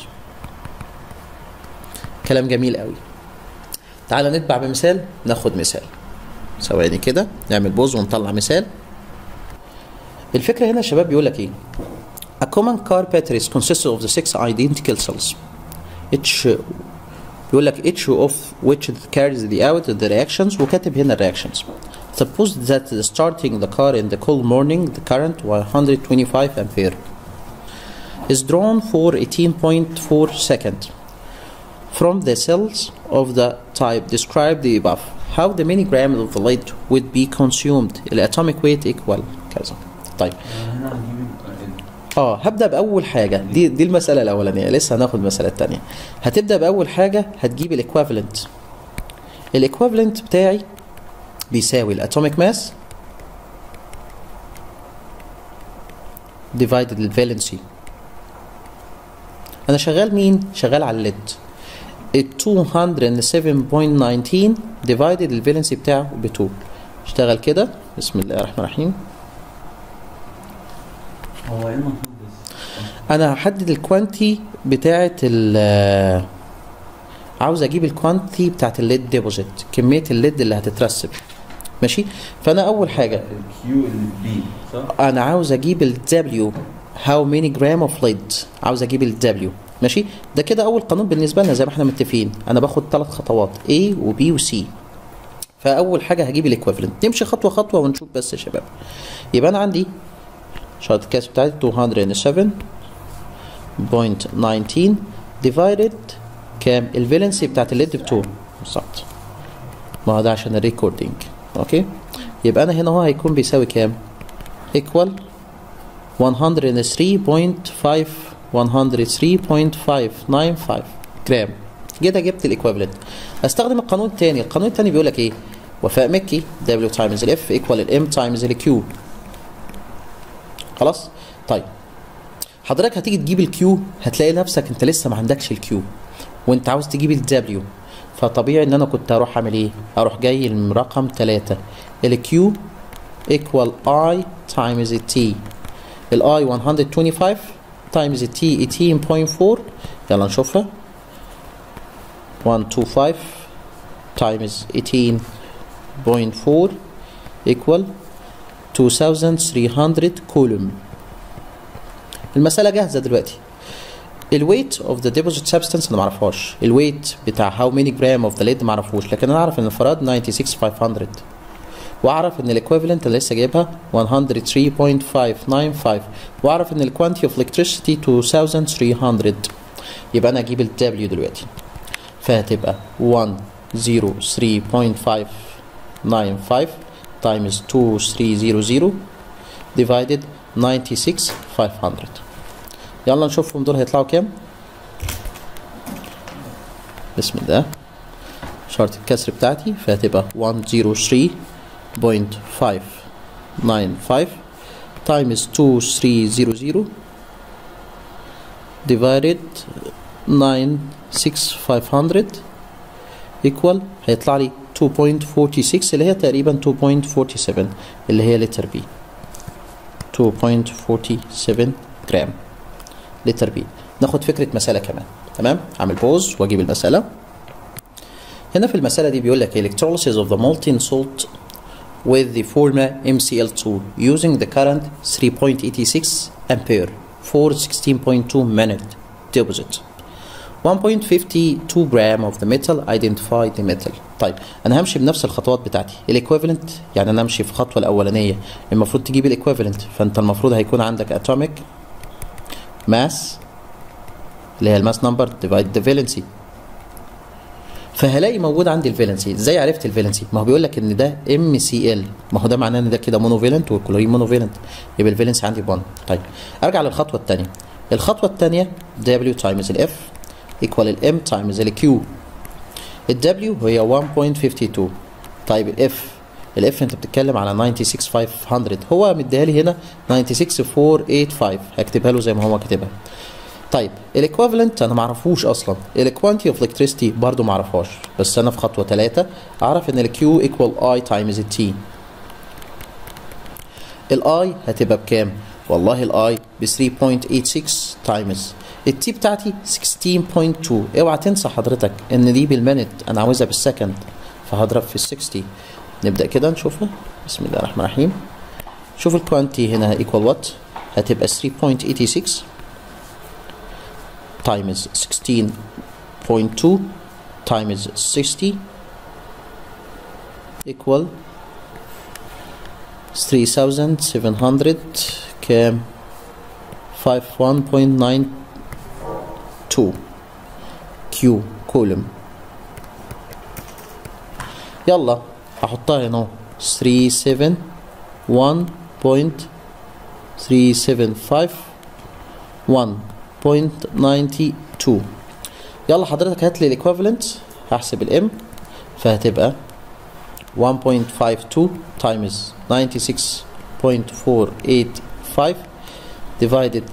كلام جميل قوي تعالى نتبع بمثال ناخد مثال ثواني كده نعمل بوز ونطلع مثال الفكره هنا يا شباب بيقول لك ايه A common car battery is consisted of the six identical cells each بيقول لك each of which carries the out the reactions وكاتب هنا الرياكشنز Suppose that starting the car in the cool morning the current 125 ampere is drawn for 18.4 seconds from the cells of the type described the above. How the many grams of the lead would be consumed? The atomic weight equal كذا. طيب هنا هنجيب اه هبدا باول حاجه دي دي المساله الاولانيه لسه هناخد المساله الثانيه هتبدا باول حاجه هتجيب الايكويفالنت الايكويفالنت بتاعي بيساوي الاتوميك ماس ديفايدد الفالنسي انا شغال مين شغال على الليد ال 207.19 ديفايدد الفالنسي بتاعه ب 2 اشتغل كده بسم الله الرحمن الرحيم هو ايه المطلوب بس؟ انا هحدد الكوانتي بتاعه ال عاوز اجيب الكوانتي بتاعه الليد ديبوزيت كميه الليد اللي هتترسب ماشي فانا اول حاجه الكيو البي صح؟ انا عاوز اجيب ال W how many gram of lead عاوز اجيب ال W ماشي ده كده اول قانون بالنسبه لنا زي ما احنا متفقين انا باخد ثلاث خطوات A و B و C فاول حاجه هجيب الايكويفالنت نمشي خطوه خطوه ونشوف بس يا شباب يبقى انا عندي شرط الكاس بتاعتي 207.19 divided كام الفالنسي بتاعت الليد ب 2 بالظبط ما هو ده عشان الريكوردينج اوكي يبقى انا هنا هو هيكون بيساوي كام equal 103.5 103.595 جرام كده جبت الايكويفالنت استخدم القانون الثاني القانون الثاني بيقول لك ايه وفاء مكي W تايمز الاف ايكوال الام تايمز الكيو خلاص طيب حضرتك هتيجي تجيب الكيو هتلاقي نفسك انت لسه ما عندكش الكيو وانت عاوز تجيب الدبليو فطبيعي ان انا كنت هروح اعمل ايه اروح جاي الرقم 3 الكيو ايكوال اي تايمز التي الاي 125 تايمز التي 18.4 يلا نشوفها 125 تايمز 18.4 equal 2300 كولوم المسألة جاهزة دلوقتي الويت اوف ذا ديبوزيت سبستانس انا ما اعرفهاش الويت بتاع هاو ماني جرام اوف ذا ليد ما اعرفوش لكن انا اعرف ان الفراد 96500 واعرف ان الايكويفالنت اللي لسه جايبها 103.595 واعرف ان الكوانتي اوف الكتريسيتي 2300 يبقى انا اجيب الدبليو دلوقتي فهتبقى 103.595 times 2300 divided 96500 يلا نشوفهم دول هيطلعوا كام بسم الله شرط الكسر بتاعتي فهتبقى 103.595 times 2300 divided 96500 equal هيطلع لي 2.46 اللي هي تقريبا 2.47 اللي هي لتر بي 2.47 جرام لتر بي ناخد فكرة مسألة كمان تمام اعمل بوز واجيب المسألة هنا في المسألة دي بيقول لك electrolysis of the molten salt with the formula MCl2 using the current 3.86 ampere for 16.2 minute deposit 1.52 gram of the metal identify the metal طيب انا همشي بنفس الخطوات بتاعتي الايكويفالنت يعني انا امشي في الخطوه الاولانيه المفروض تجيب الايكويفالنت فانت المفروض هيكون عندك atomic mass اللي هي الماس نمبر ديفايد ذا فالنسي فهلاقي موجود عندي الفالنسي ازاي عرفت الفالنسي ما هو بيقول لك ان ده ام سي ال ما هو ده معناه ان ده كده مونوفالنت والكلورين مونوفالنت يبقى الفالنسي عندي 1 طيب ارجع للخطوه الثانيه الخطوه الثانيه W تايمز الاف ايكوال الام تايمز الكيو الدبليو هي 1.52 طيب الاف الاف انت بتتكلم على 96500 هو مديها لي هنا 96485 هكتبها له زي ما هو كاتبها طيب الايكويفالنت انا ما اعرفوش اصلا الكوانتي اوف الكتريستي برضو ما اعرفهاش بس انا في خطوه 3 اعرف ان الكيو ايكوال اي تايمز التي الاي هتبقى بكام والله الاي ب 3.86 تايمز التي بتاعتي 16.2 اوعى تنسى حضرتك ان دي بالمينت انا عاوزها بالسكند فهضرب في ال 60 نبدا كده نشوفها بسم الله الرحمن الرحيم شوف الكوانتي هنا ايكوال وات هتبقى 3.86 times 16.2 times 60 equal 3700 كام 51.92 كيو كولوم يلا هحطها هنا 371.3751.92 يلا حضرتك هات لي الايكويفالنت هحسب الام فهتبقى 1.52 times 96.485 divided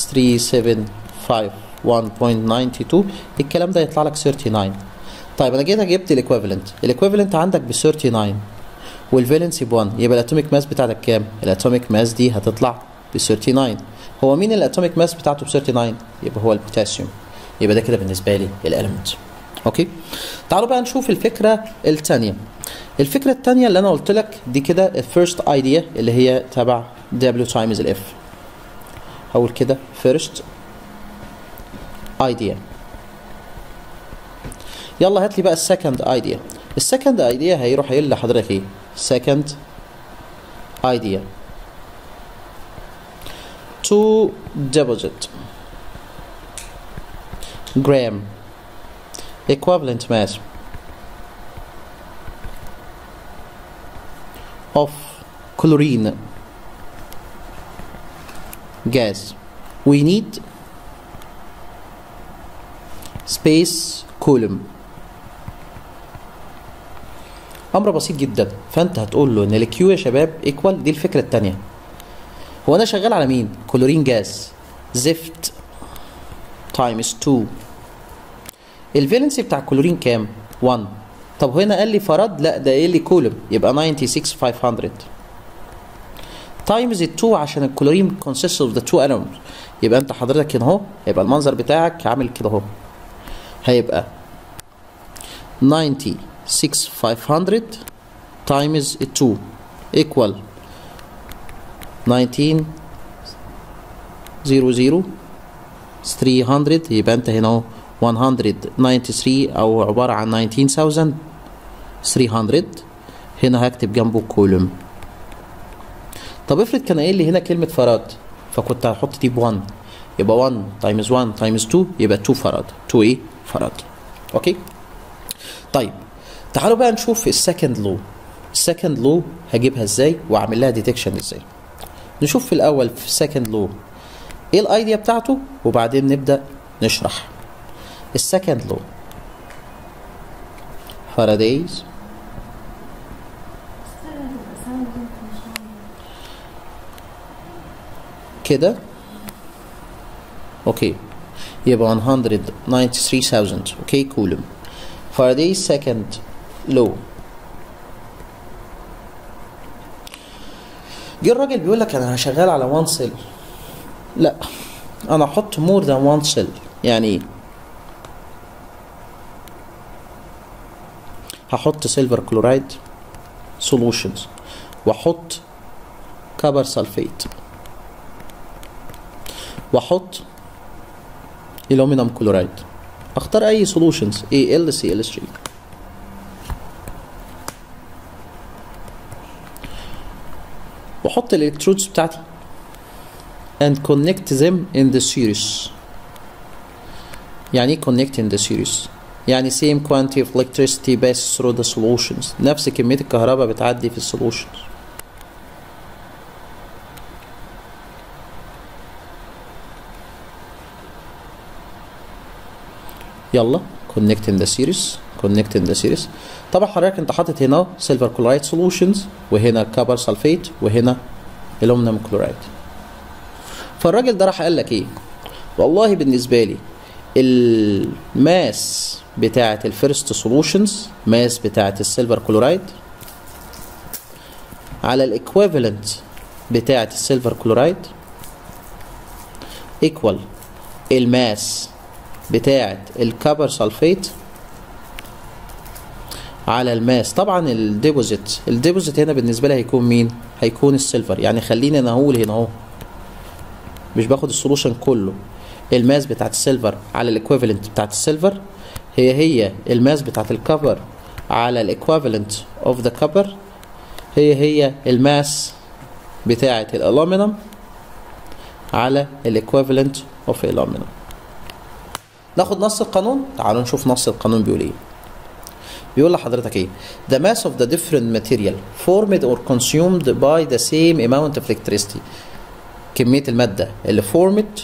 3751.92 الكلام ده يطلع لك 39 طيب انا جيت جبت الايكويفالنت الايكويفالنت عندك ب 39 والفالنسي ب 1 يبقى الاتوميك ماس بتاعتك كام الاتوميك ماس دي هتطلع ب 39 هو مين الاتوميك ماس بتاعته ب 39 يبقى هو البوتاسيوم يبقى ده كده بالنسبه لي الاليمنت اوكي تعالوا بقى نشوف الفكره الثانيه الفكره الثانيه اللي انا قلت لك دي كده الفيرست ايديا اللي هي تبع W times الاف هقول كده first idea يلا هات لي بقى السكند ايديا السكند ايديا هيروح يقول لحضرتك ايه second idea to deposit gram equivalent mass of chlorine gas we need space column امر بسيط جدا فانت هتقول له ان الكيو يا شباب ايكوال دي الفكره الثانيه هو انا شغال على مين كلورين جاز زفت تايمز 2 الفالنسي بتاع الكلورين كام 1 طب هنا قال لي فرد لا ده قال لي كولوم يبقى 96500 تايمز 2 عشان الكلورين consists of the two atoms يبقى انت حضرتك هنا اهو يبقى المنظر بتاعك عامل كده اهو هيبقى 96500 times 2 equal 19 00 300 يبقى انت هنا اهو 193 او عبارة عن 19300 هنا هكتب جنبه كولوم طب افرض كان قايل لي هنا كلمة فراد فكنت هحط دي ب 1 يبقى 1 تايمز 1 تايمز 2 يبقى 2 فراد 2 ايه فراد اوكي طيب تعالوا بقى نشوف السكند لو السكند لو هجيبها ازاي واعمل لها ديتكشن ازاي نشوف في الاول في السكند لو ايه الايديا بتاعته وبعدين نبدا نشرح السكند لو فارادايز كده اوكي يبقى 193000 اوكي كولوم فارادايز سكند لو جه الراجل بيقول لك انا شغال على 1 سيل لا انا احط مور ذان 1 سيل يعني ايه هحط سيلفر كلورايد سولوشنز واحط كبر سلفيت واحط الومنيوم كلورايد اختار اي سولوشنز اي ال سي ال 3 واحط الالكترودز بتاعتي and connect them in the series يعني ايه connect in the series يعني same quantity of electricity passes through the solutions نفس كمية الكهرباء بتعدي في السولوشنز يلا connect in the series connect in the series طبعا حضرتك انت حاطط هنا سيلفر كلورايد سولوشنز وهنا كبر سلفيت وهنا الومنيوم كلورايد فالراجل ده راح قال لك ايه والله بالنسبه لي الماس بتاعه الفيرست سولوشنز ماس بتاعه السيلفر كلورايد على الايكويفالنت بتاعه السيلفر كلورايد ايكوال الماس بتاعه الكبر سلفيت على الماس طبعا الديبوزيت الديبوزيت هنا بالنسبه لي هيكون مين هيكون السيلفر يعني خليني انا اقول هنا اهو مش باخد السولوشن كله الماس بتاعت السيلفر على الايكويفالنت بتاعت السيلفر هي هي الماس بتاعت الكبر على الايكويفالنت اوف ذا كبر هي هي الماس بتاعت الالومنيوم على الايكويفالنت اوف الالومنيوم ناخد نص القانون تعالوا نشوف نص القانون بيقول ايه بيقول لحضرتك ايه the mass of the different material formed or consumed by the same amount of electricity كمية المادة اللي formed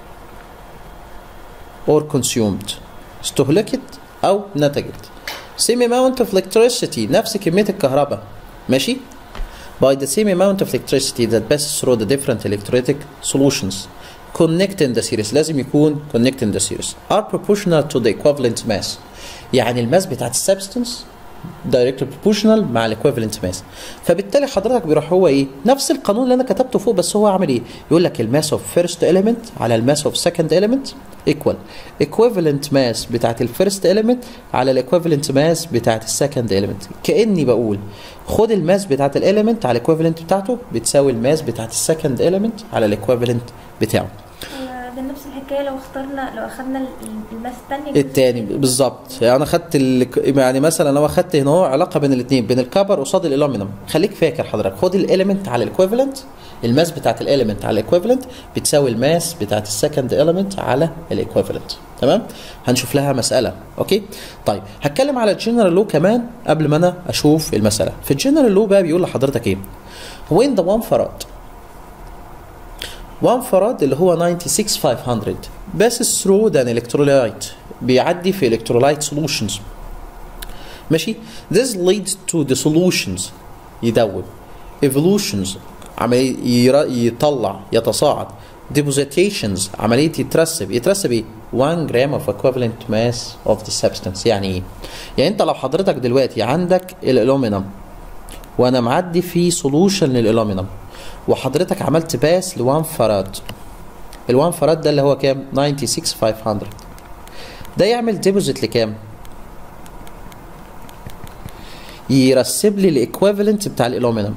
or consumed استهلكت أو نتجت same amount of electricity نفس كمية الكهرباء ماشي by the same amount of electricity that passes through the different electrolytic solutions connect in the series لازم يكون connect in the series are proportional to the equivalent mass يعني الماس بتاعت السبستنس دايركت بروبورشنال مع الايكويفالنت ماس فبالتالي حضرتك بيروح هو ايه نفس القانون اللي انا كتبته فوق بس هو عامل ايه يقول لك الماس اوف فيرست اليمنت على الماس اوف سكند اليمنت ايكوال ايكويفالنت ماس بتاعت الفيرست اليمنت على الايكويفالنت ماس بتاعت السكند اليمنت كاني بقول خد الماس بتاعت الاليمنت على الايكويفالنت بتاعته بتساوي الماس بتاعت السكند اليمنت على الايكويفالنت بتاعه آه، ده نفس الحكايه لو اخترنا لو اخدنا ال- ال- الماس الثانيه التاني بالظبط يعني انا خدت ال... يعني مثلا لو اخدت هنا هو علاقه بين الاثنين بين الكبر قصاد الالومنيوم خليك فاكر حضرتك خد الاليمنت على الايكويفالنت الماس بتاعت الاليمنت على الايكويفالنت بتساوي الماس بتاعت السكند اليمنت على الايكويفالنت تمام هنشوف لها مساله اوكي طيب هتكلم على الجنرال لو كمان قبل ما انا اشوف المساله في الجنرال لو بقى بيقول لحضرتك ايه وين ذا وان فراد 1 فراد اللي هو 96500 passes through an electrolyte بيعدي في electrolyte solutions ماشي this leads to the solutions يدوب evolutions عملية يرا- يطلع يتصاعد depositations عملية يترسب يترسب ايه 1 جرام of equivalent mass of the substance يعني ايه يعني انت لو حضرتك دلوقتي عندك الالومنيوم وانا معدي في solution للالومنيوم وحضرتك عملت باس ل1 فراد ال1 فراد ده اللي هو كام 96500 ده يعمل ديبوزيت لكام يرسب لي الايكويفالنت بتاع الالومنيوم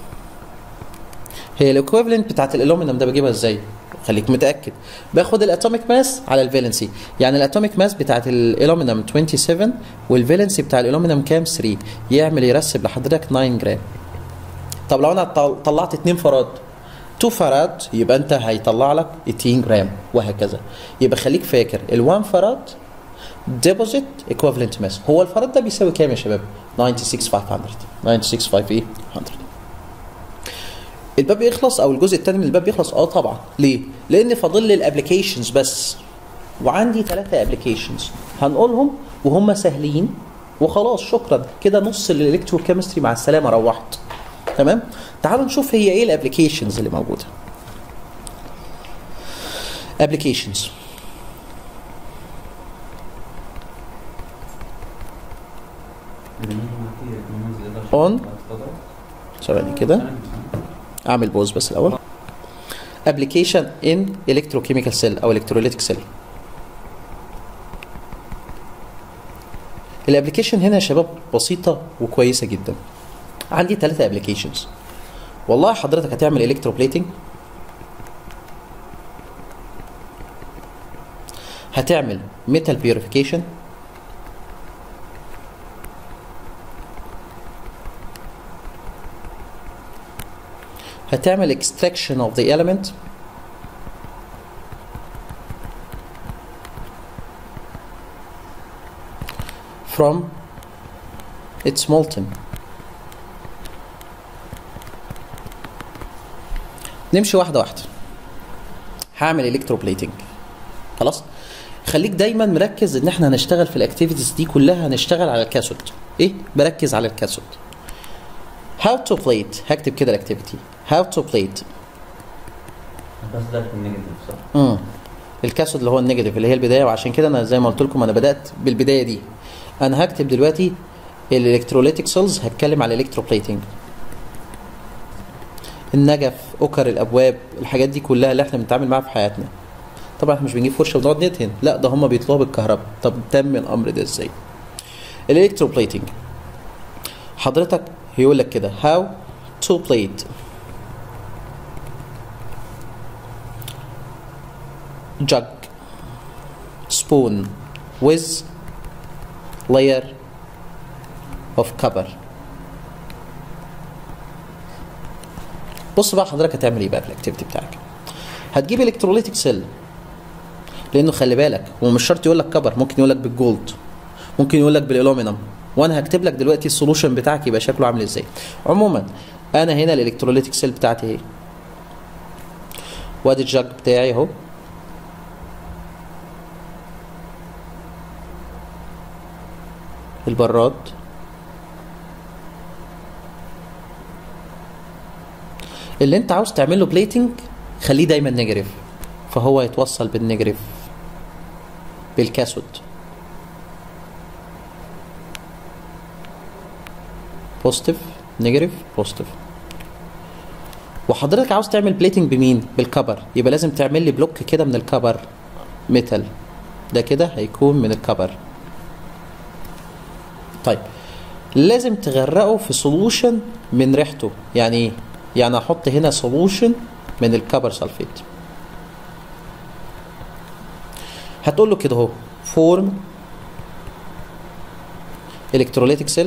هي الايكويفالنت بتاعت الالومنيوم ده بجيبها ازاي خليك متاكد باخد الاتوميك ماس على الفالنسي يعني الاتوميك ماس بتاعت الالومنيوم 27 والفالنسي بتاع الالومنيوم كام 3 يعمل يرسب لحضرتك 9 جرام طب لو انا طل- طلعت 2 فراد 2 فراد يبقى انت هيطلع لك 2 جرام وهكذا يبقى خليك فاكر ال1 فراد ديبوزيت ايكويفالنت ماس هو الفراد ده بيساوي كام يا شباب 96500 96500 الباب يخلص او الجزء الثاني من الباب يخلص اه طبعا ليه لان فاضل لي الابلكيشنز بس وعندي ثلاثة ابلكيشنز هنقولهم وهم سهلين وخلاص شكرا كده نص الالكتروكيمستري مع السلامه روحت تمام تعالوا نشوف هي ايه الابلكيشنز اللي موجوده ابلكيشنز On. ثواني كده اعمل بوز بس الاول ابلكيشن ان الكتروكيميكال سيل او الكتروليتيك سيل الابلكيشن هنا يا شباب بسيطه وكويسه جدا عندي ثلاثة ابلكيشنز والله حضرتك هتعمل الكتروبليتنج هتعمل ميتال بيوريفيكيشن هتعمل extraction of the element from its molten نمشي واحدة واحدة هعمل الكتروبليتنج خلاص خليك دايما مركز ان احنا هنشتغل في الاكتيفيتيز دي كلها هنشتغل على الكاثود ايه بركز على الكاثود how to plate هكتب كده الاكتيفيتي how to plate بس ده في النيجاتيف صح؟ امم الكاثود اللي هو النيجاتيف اللي هي البدايه وعشان كده انا زي ما قلت لكم انا بدات بالبدايه دي انا هكتب دلوقتي الالكتروليتيك سيلز هتكلم على الالكتروبليتنج النجف اوكر الابواب الحاجات دي كلها اللي احنا بنتعامل معاها في حياتنا طبعا احنا مش بنجيب فرشه ونقعد ندهن لا ده هم بيطلبوا بالكهرباء طب تم الامر ده ازاي الالكتروبليتنج حضرتك هيقول لك كده how to plate jug spoon with layer of copper بص بقى حضرتك هتعمل ايه بقى في الاكتيفيتي بتاعك هتجيب الكتروليتيك سيل لانه خلي بالك هو مش شرط يقول لك كبر ممكن يقول لك بالجولد ممكن يقول لك بالالومنيوم وانا هكتب لك دلوقتي السولوشن بتاعك يبقى شكله عامل ازاي عموما انا هنا الالكتروليتيك سيل بتاعتي اهي وادي الجاج بتاعي اهو البراد اللي انت عاوز تعمله بليتنج خليه دايما نيجاتيف فهو يتوصل بالنيجاتيف بالكاثود بوزيتيف نيجاتيف بوزيتيف وحضرتك عاوز تعمل بليتنج بمين بالكبر يبقى لازم تعمل لي بلوك كده من الكبر ميتال ده كده هيكون من الكبر طيب لازم تغرقه في سولوشن من ريحته يعني ايه يعني احط هنا سولوشن من الكبر سلفيت هتقول له كده اهو فورم electrolytic cell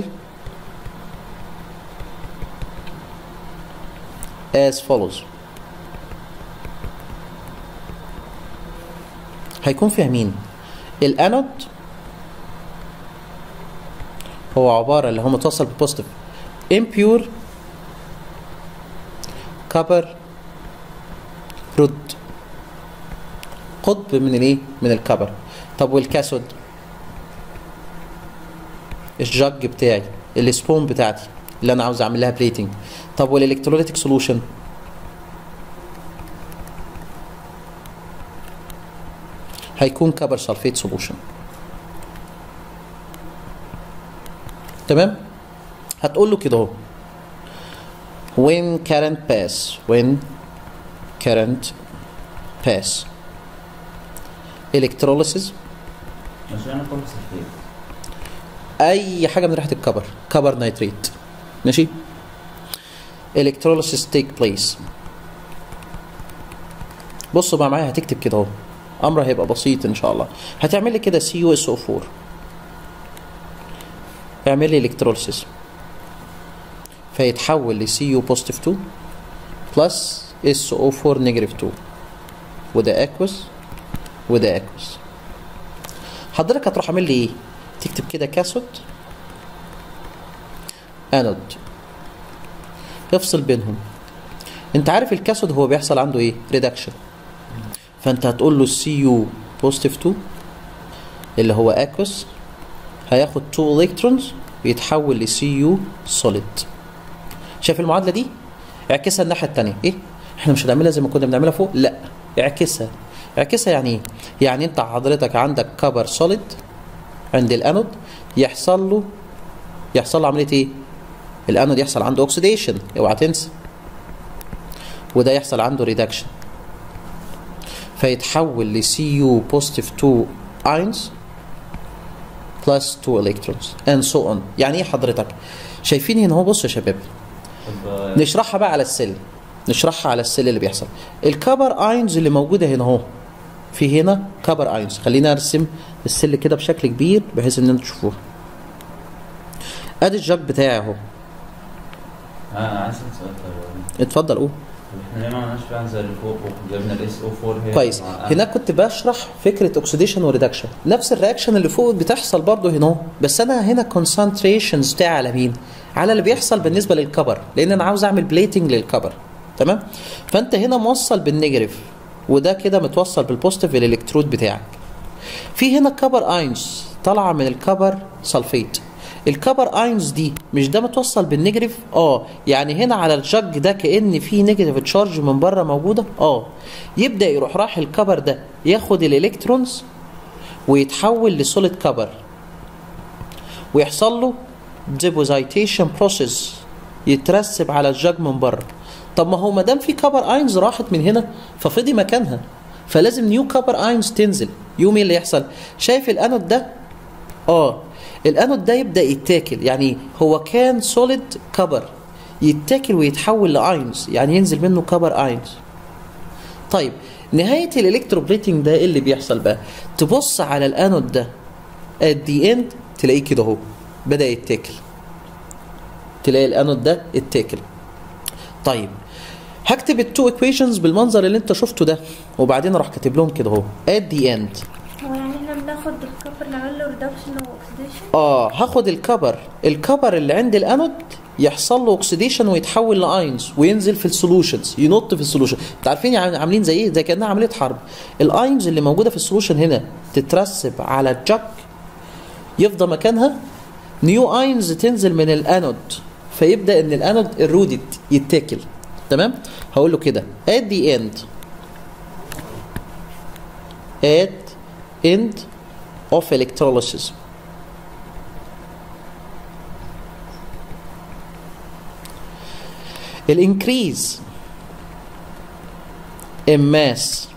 as follows هيكون فيها مين الانود هو عبارة اللي هو متوصل ببوزيتيف impure copper رد قطب من الايه من الكبر طب والكاثود الجج بتاعي السبون بتاعتي اللي انا عاوز اعمل لها بليتنج طب والالكتروليتيك سولوشن هيكون كبر سلفيت سولوشن تمام هتقول له كده اهو when current pass when current pass electrolysis عشان انا خلص الخير اي حاجه من ريحه الكبر كبر نيتريت ماشي electrolysis take place بصوا بقى معايا هتكتب كده اهو امر هيبقى بسيط ان شاء الله هتعمل لي كده سي يو اس او 4 اعمل لي electrolysis فيتحول لسي يو بوزيتيف 2 بلس اس او 4 نيجاتيف 2 وده اكوس وده اكوس حضرتك هتروح عامل لي ايه تكتب كده كاثود انود افصل بينهم انت عارف الكاثود هو بيحصل عنده ايه ريدكشن فانت هتقول له سي يو بوزيتيف 2 اللي هو اكوس هياخد 2 الكترونز ويتحول لسي يو سوليد شايف المعادله دي اعكسها الناحيه الثانيه ايه احنا مش هنعملها زي ما كنا بنعملها فوق لا اعكسها اعكسها يعني ايه يعني انت حضرتك عندك كبر سوليد عند الانود يحصل له يحصل له عمليه ايه الانود يحصل عنده اوكسيديشن اوعى تنسى وده يحصل عنده ريدكشن فيتحول لسي يو بوزيتيف 2 اينز بلس 2 الكترونز اند سو اون يعني ايه حضرتك شايفين هنا هو بصوا يا شباب طب آه، نشرحها بقى على السل نشرحها على السل اللي بيحصل الكبر اينز اللي موجوده هنا اهو في هنا كبر اينز خلينا ارسم السل كده بشكل كبير بحيث ان انتوا تشوفوها ادي الجاك بتاعي اهو آه، انا عايز اسال سؤال طيب اتفضل قول طب احنا ليه ما عملناش فعلا زي اللي فوق وجبنا الاس او 4 هي كويس مع- هناك كنت بشرح فكره اوكسيديشن وريدكشن نفس الرياكشن اللي فوق بتحصل برضه هنا اهو. بس انا هنا كونسنتريشنز بتاعي على مين على اللي بيحصل بالنسبه للكبر لان انا عاوز اعمل بليتنج للكبر تمام فانت هنا موصل بالنيجاتيف وده كده متوصل بالبوزيتيف الالكترود بتاعك في هنا كبر اينز طالعه من الكبر سلفيت الكبر اينز دي مش ده متوصل بالنيجاتيف اه يعني هنا على الجج ده كان في نيجاتيف تشارج من بره موجوده اه يبدا يروح راح الكبر ده ياخد الالكترونز ويتحول لسوليد كبر ويحصل له ديبوزيتيشن بروسيس يترسب على الجج من بره طب ما هو ما دام في كبر اينز راحت من هنا ففضي مكانها فلازم نيو كبر اينز تنزل يوم ايه اللي يحصل شايف الانود ده اه الانود ده يبدا يتاكل يعني هو كان سوليد كبر يتاكل ويتحول لاينز يعني ينزل منه كبر اينز طيب نهايه الالكتروبليتنج ده ايه اللي بيحصل بقى تبص على الانود ده at the end تلاقيه كده اهو بدا يتاكل تلاقي الانود ده اتاكل طيب هكتب التو equations بالمنظر اللي انت شفته ده وبعدين اروح كاتب لهم كده اهو at the end هو يعني احنا بناخد الكفر نعمل له ريدكشن واكسديشن اه هاخد الكبر الكبر اللي عند الانود يحصل له اوكسيديشن ويتحول لاينز وينزل في السولوشنز ينط في السولوشن انتوا عارفين يعني عاملين زي ايه زي كانها عمليه حرب الاينز اللي موجوده في السولوشن هنا تترسب على الجاك يفضى مكانها نيو اينز تنزل من الانود فيبدا ان الانود الرودد يتاكل تمام هقول له كده at the end at end of electrolysis الانكريز in mass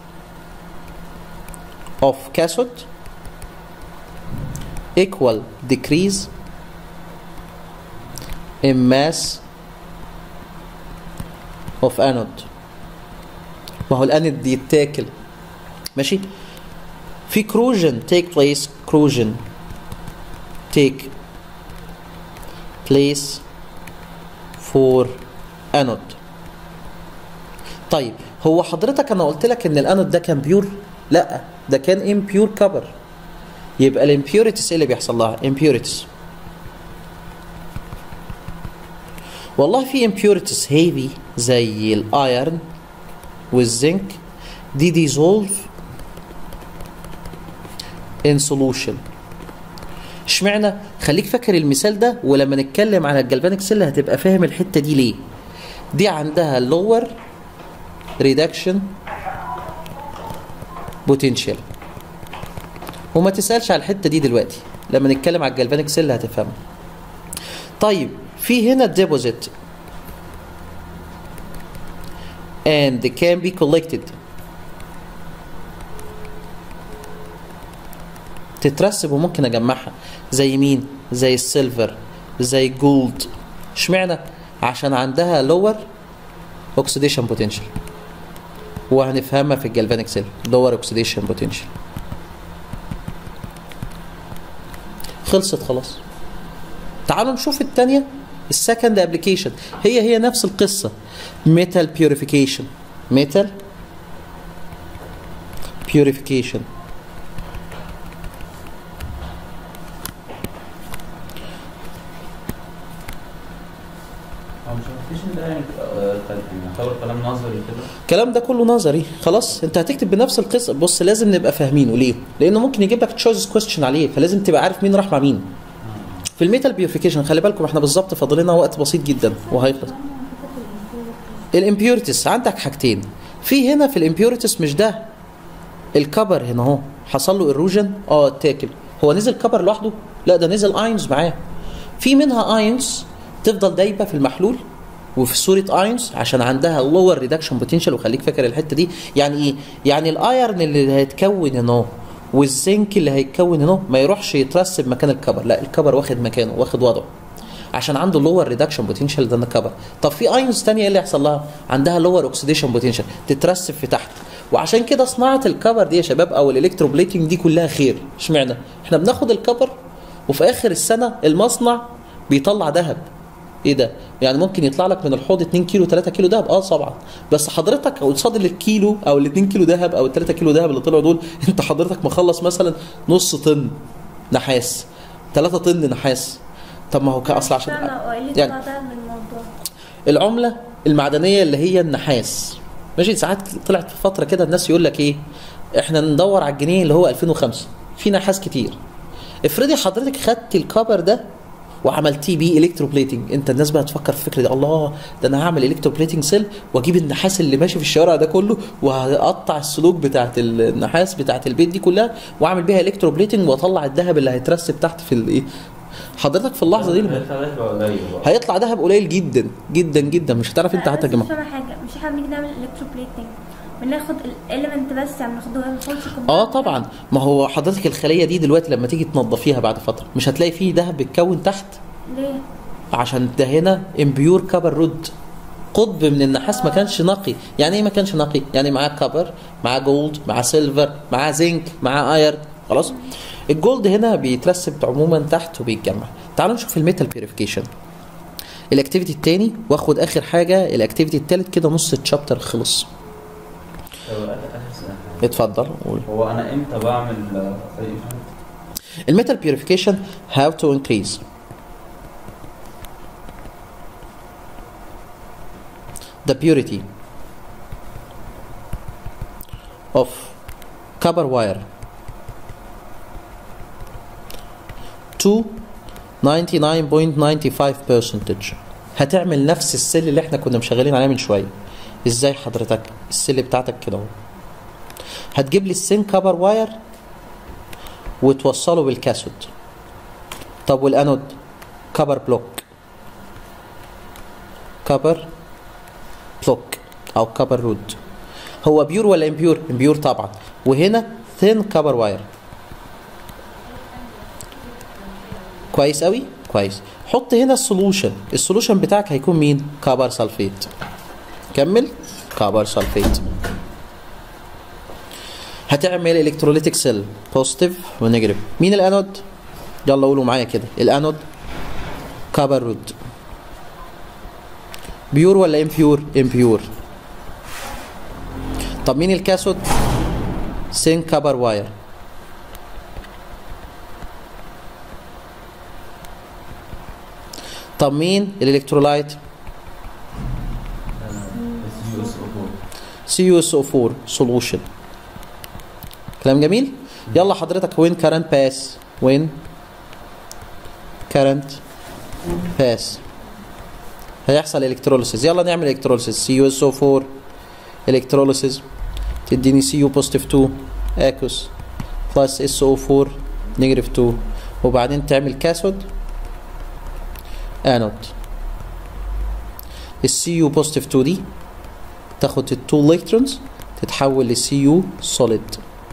of cathode equal decrease in mass of anode ما هو الانود يتاكل ماشي في كروجن take place كروجن take place for anode طيب هو حضرتك انا قلت لك ان الانود ده كان بيور لا ده كان امبيور كبر يبقى الامبيوريتيز ايه اللي بيحصل لها امبيوريتيز والله في امبيوريتيز هيفي زي الايرن والزنك دي ديزولف ان سولوشن اشمعنى خليك فاكر المثال ده ولما نتكلم على الجلفانيك سيل هتبقى فاهم الحته دي ليه دي عندها لور ريدكشن بوتنشال وما تسالش على الحته دي دلوقتي لما نتكلم على الجلفانيك سيل هتفهمها طيب في هنا ديبوزيت and can be collected تترسب وممكن اجمعها زي مين زي السيلفر زي جولد اشمعنى عشان عندها لور اوكسيديشن بوتنشال وهنفهمها في الجلفانيك سيل لور اوكسيديشن بوتنشال خلصت خلاص تعالوا نشوف الثانيه السكند ابلكيشن هي هي نفس القصه ميتال بيوريفيكيشن ميتال بيوريفيكيشن هو مش الابلكيشن ده يعني آه، كان- يعني يعتبر كلام نظري كده الكلام ده كله نظري خلاص انت هتكتب بنفس القصه بص لازم نبقى فاهمينه ليه لانه ممكن يجيب لك تشويس كويستشن عليه فلازم تبقى عارف مين راح مع مين في الميتال بيوريفيكيشن خلي بالكم احنا بالظبط فاضل لنا وقت بسيط جدا وهيخلص الامبيورتيز عندك حاجتين في هنا في الامبيورتيز مش ده الكبر هنا اهو حصل له ايروجن اه اتاكل هو نزل كبر لوحده لا ده نزل ايونز معاه في منها ايونز تفضل دايبه في المحلول وفي صوره ايونز عشان عندها لور ريدكشن بوتنشال وخليك فاكر الحته دي يعني ايه يعني الايرن اللي هيتكون هنا اهو والزنك اللي هيتكون هنا ما يروحش يترسب مكان الكبر لا الكبر واخد مكانه واخد وضعه عشان عنده لور ريدكشن بوتنشال ده الكبر طب في ايونز ثانيه ايه اللي يحصل لها عندها لور اوكسيديشن بوتنشال تترسب في تحت وعشان كده صناعه الكبر دي يا شباب او الالكتروبليتنج دي كلها خير اشمعنى احنا بناخد الكبر وفي اخر السنه المصنع بيطلع ذهب ايه ده يعني ممكن يطلع لك من الحوض 2 كيلو 3 كيلو دهب اه طبعا بس حضرتك قصاد الكيلو او ال 2 كيلو دهب او ال 3 كيلو دهب اللي طلعوا دول انت حضرتك مخلص مثلا نص طن نحاس 3 طن نحاس طب ما هو كاصل عشان ايه اللي يعني- طلع ده من الموضوع العمله المعدنيه اللي هي النحاس ماشي ساعات طلعت في فتره كده الناس يقول لك ايه احنا ندور على الجنيه اللي هو 2005 في نحاس كتير افرضي حضرتك خدت الكبر ده وعملتيه بيه الكتروبليتنج انت الناس بقى تفكر في الفكره دي الله ده انا هعمل الكتروبليتنج سيل واجيب النحاس اللي ماشي في الشوارع ده كله وهقطع السلوك بتاعت النحاس بتاعت البيت دي كلها واعمل بيها الكتروبليتنج واطلع الذهب اللي هيترسب تحت في الايه حضرتك في اللحظه دي هيطلع ده يبقى قليل بقى. هيطلع ذهب قليل جدا جدا جدا مش هتعرف انت لا، حتى بس تجمع مش فاهمه حاجه مش احنا بنيجي نعمل الكتروبليتنج بناخد الاليمنت بس يعني بناخده ما بناخدش اه طبعا ما هو حضرتك الخليه دي دلوقتي لما تيجي تنظفيها بعد فتره مش هتلاقي فيه ذهب بيتكون تحت ليه؟ عشان ده هنا امبيور كبر رود قطب من النحاس ما كانش نقي يعني ايه ما كانش نقي يعني معاه كبر معاه جولد معاه سيلفر معاه زنك معاه ايرن خلاص الجولد هنا بيترسب عموما تحت وبيتجمع تعالوا نشوف الميتال بيوريفيكيشن الاكتيفيتي التاني واخد اخر حاجه الاكتيفيتي التالت كده نص الشابتر خلص طب آخر- آخر سؤال. اتفضل قول هو انا امتى بعمل آه، فريق الميتال بيوريفيكيشن how to increase the purity of copper wire to 99.95 percentage هتعمل نفس السل اللي احنا كنا مشغلين عليه من شويه ازاي حضرتك السل بتاعتك كده اهو هتجيب لي السين كبر واير وتوصله بالكاثود طب والانود كبر بلوك كبر بلوك او كبر رود هو بيور ولا امبيور امبيور طبعا وهنا ثين كبر واير كويس قوي كويس حط هنا السولوشن السولوشن بتاعك هيكون مين كبر سلفيت كمل كبر سلفيت هتعمل الكتروليتيك سيل بوزيتيف ونيجاتيف مين الانود يلا قولوا معايا كده الانود كبر رود بيور ولا امبيور امبيور طب مين الكاثود سين كبر واير طب مين الالكترولايت سي يو اس او 4 سولوشن كلام جميل يلا حضرتك وين كارنت باس وين كارنت باس هيحصل الكتروليسيس يلا نعمل الكتروليسيس سي يو اس او 4 الكتروليسيس تديني سي يو بوزيتيف 2 اكوس بلس اس او 4 نيجاتيف 2 وبعدين تعمل كاثود انود السي يو بوزيتيف 2 دي تاخد التو الكترونز تتحول لسي يو سوليد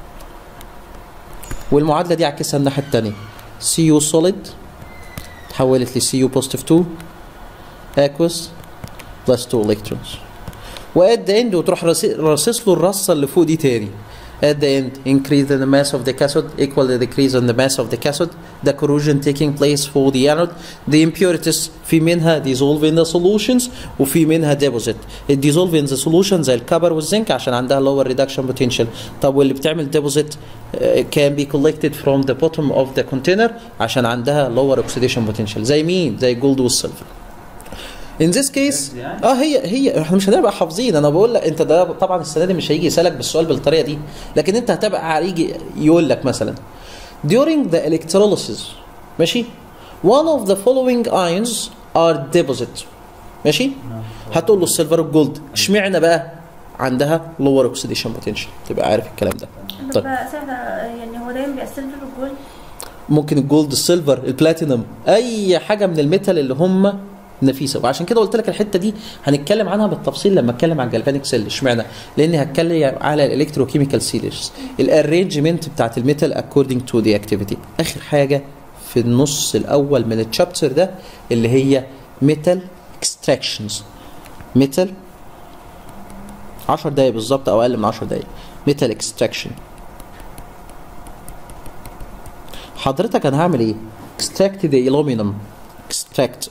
والمعادله دي عكسها الناحيه الثانيه سي يو سوليد تحولت لسي يو بوزيتيف 2 اكوس بلس 2 الكترونز وات ذا اند وتروح راصص له الرصه اللي فوق دي تاني at the end increase in the mass of the cathode equal the decrease in the mass of the cathode the corrosion taking place for the anode the impurities في منها dissolve in the solutions وفي منها deposit ال dissolve in the solution زي الكبر والزنك عشان عندها lower reduction potential طب واللي بتعمل deposit uh, can be collected from the bottom of the container عشان عندها lower oxidation potential زي مين زي الجولد والسيلفر in this case اه هي هي احنا مش هنبقى حافظين انا بقول لك انت ده طبعا السنه دي مش هيجي يسالك بالسؤال بالطريقه دي لكن انت هتبقى هيجي يقول لك مثلا during the electrolysis ماشي one of the following ions are deposit ماشي هتقول له السيلفر والجولد اشمعنى بقى عندها lower oxidation potential تبقى عارف الكلام ده طب سهلة يعني هو دايما بيبقى السيلفر والجولد ممكن الجولد السيلفر البلاتينم اي حاجه من الميتال اللي هم نفيسه وعشان كده قلت لك الحته دي هنتكلم عنها بالتفصيل لما اتكلم عن الجلفانيك سيل اشمعنى لاني هتكلم على الالكتروكيميكال سيلز الارينجمنت بتاعت الميتال اكوردنج تو ذا اكتيفيتي اخر حاجه في النص الاول من الشابتر ده اللي هي ميتال اكستراكشنز ميتال 10 دقايق بالظبط او اقل من 10 دقايق ميتال اكستراكشن حضرتك انا هعمل ايه extract the aluminum extract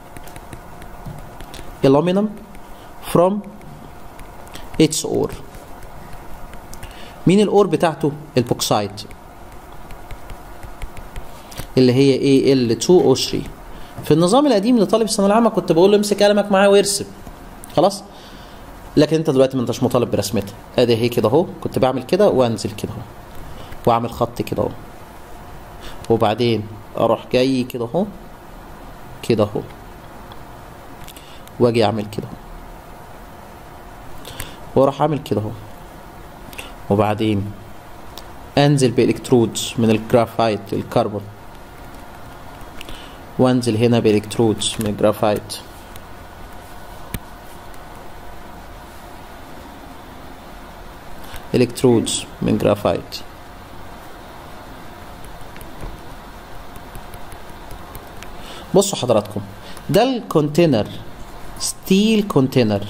aluminum from its ore مين الاور بتاعته البوكسايد اللي هي AL2O3 في النظام القديم لطالب الثانويه العامه كنت بقول له امسك قلمك معاه وارسم خلاص لكن انت دلوقتي ما انتش مطالب برسمتها ادي هي كده اهو كنت بعمل كده وانزل كده اهو واعمل خط كده اهو وبعدين اروح جاي كده اهو كده اهو واجي اعمل كده اهو واروح اعمل كده اهو وبعدين انزل بالكترودز من الجرافايت الكربون وانزل هنا بالكترودز من الجرافايت الكترودز من جرافايت بصوا حضراتكم ده الكونتينر ستيل كونتينر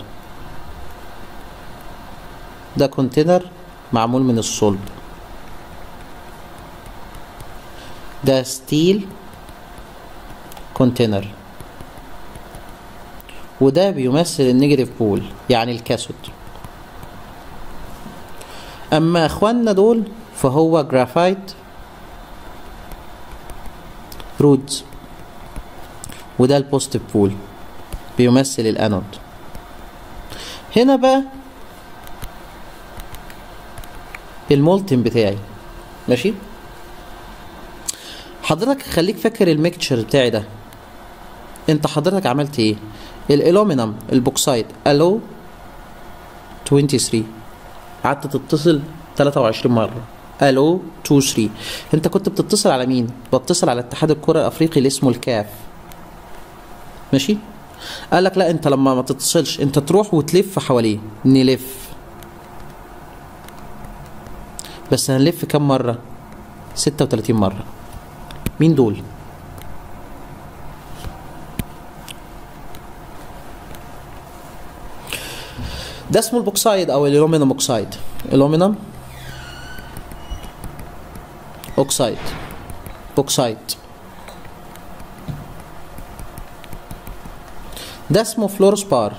ده كونتينر معمول من الصلب ده ستيل كونتينر وده بيمثل النيجاتيف بول يعني الكاثود اما اخواننا دول فهو جرافايت رودز وده البوزيتيف بول بيمثل الانود هنا بقى المولتن بتاعي ماشي حضرتك خليك فاكر الميكتشر بتاعي ده انت حضرتك عملت ايه الالومينم البوكسايد الو 23 قعدت تتصل 23 مره الو 2 3 انت كنت بتتصل على مين بتصل على اتحاد الكره الافريقي اللي اسمه الكاف ماشي قال لك لا انت لما ما تتصلش انت تروح وتلف حواليه نلف بس هنلف كم مرة 36 مرة مين دول ده اسمه البوكسايد او الالومنيوم اوكسايد الالومنيوم اوكسايد بوكسايد ده اسمه فلورسبار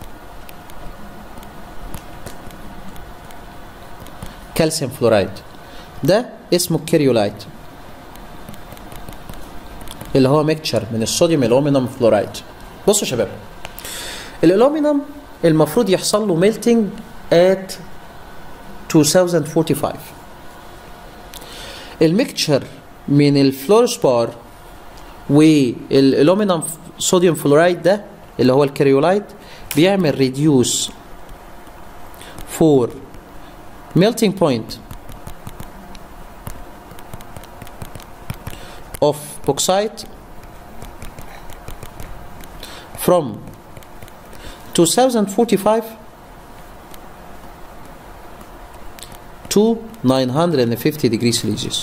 كالسيوم فلورايد ده اسمه كيريولايت اللي هو ميكتشر من الصوديوم الومنيوم فلورايد بصوا يا شباب الالومنيوم المفروض يحصل له ميلتنج ات 2045 الميكتشر من الفلورسبار والالومنيوم صوديوم فلورايد ده اللي هو الكريولايت بيعمل ريديوس فور melting point of bauxite from 2045 to 950 degrees Celsius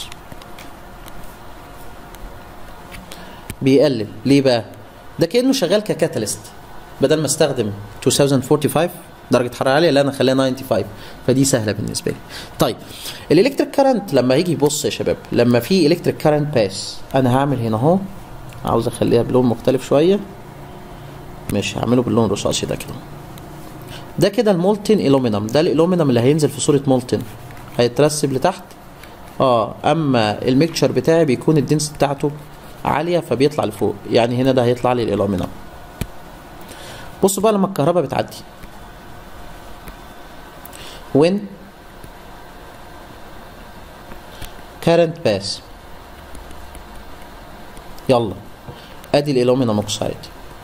بيقلل ليه بقى ده كانه شغال ككاتاليست بدل ما استخدم 2045 درجه حراره عاليه لا انا اخليها 95 فدي سهله بالنسبه لي طيب الالكتريك كارنت لما يجي يبص يا شباب لما في الكتريك كارنت باس انا هعمل هنا اهو عاوز اخليها بلون مختلف شويه مش هعمله باللون الرصاصي ده كده ده كده المولتن الومنيوم ده الالومنيوم اللي هينزل في صوره مولتن هيترسب لتحت اه اما الميكتشر بتاعي بيكون الدنس بتاعته عاليه فبيطلع لفوق يعني هنا ده هيطلع لي الالومنيوم بصوا بقى لما الكهرباء بتعدي when current pass يلا ادي الالومنيوم اوكسايد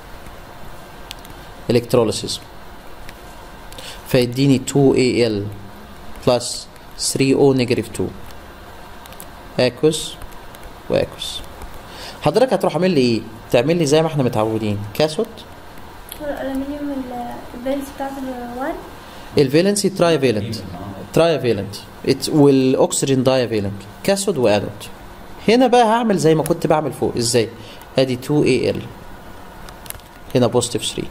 electrolysis فيديني 2Al plus 3O negative 2 اكوس واكوس حضرتك هتروح عامل لي ايه؟ تعمل لي زي ما احنا متعودين كاسود الالومنيوم الفالز بتاعت الوان الفالنسي تراي فالنت تراي فالنت والاكسجين داي فالنت كاسود وانود هنا بقى هعمل زي ما كنت بعمل فوق ازاي ادي 2 al هنا بوزيتيف 3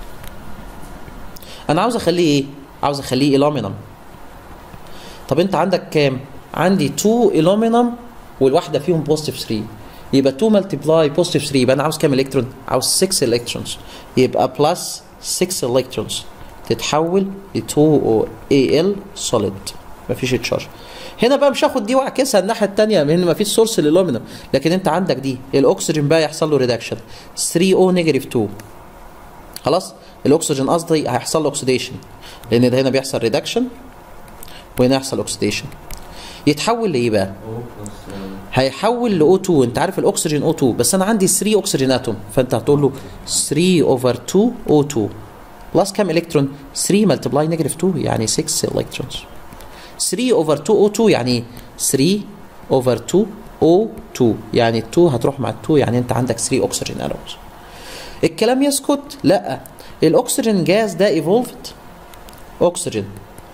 انا عاوز اخليه ايه عاوز اخليه الومنيوم طب انت عندك كام عندي 2 الومنيوم والواحده فيهم بوزيتيف 3 يبقى 2 ملتبلاي بوزيتيف 3 يبقى انا عاوز كام الكترون عاوز 6 الكترونز يبقى بلس 6 الكترونز تتحول ل 2 al solid مفيش تشارج هنا بقى مش هاخد دي واعكسها الناحيه الثانيه لان مفيش سورس للالومنيوم لكن انت عندك دي الاكسجين بقى يحصل له ريدكشن 3 او نيجاتيف 2 خلاص الاكسجين قصدي هيحصل له اوكسيديشن لان ده هنا بيحصل ريدكشن وهنا يحصل اوكسيديشن يتحول لايه بقى؟ هيحول ل O2 انت عارف الاكسجين O2 بس انا عندي 3 اكسجين اتوم فانت هتقول له 3 اوفر 2 O2 بلس كام الكترون 3 ملتبلاي نيجاتيف 2 يعني 6 الكترونز 3 اوفر 2 O2 يعني 3 اوفر 2 O2 يعني ال 2 هتروح مع ال 2 يعني انت عندك 3 اكسجين اتومز الكلام يسكت لا الاكسجين جاز ده ايفولفد oxygen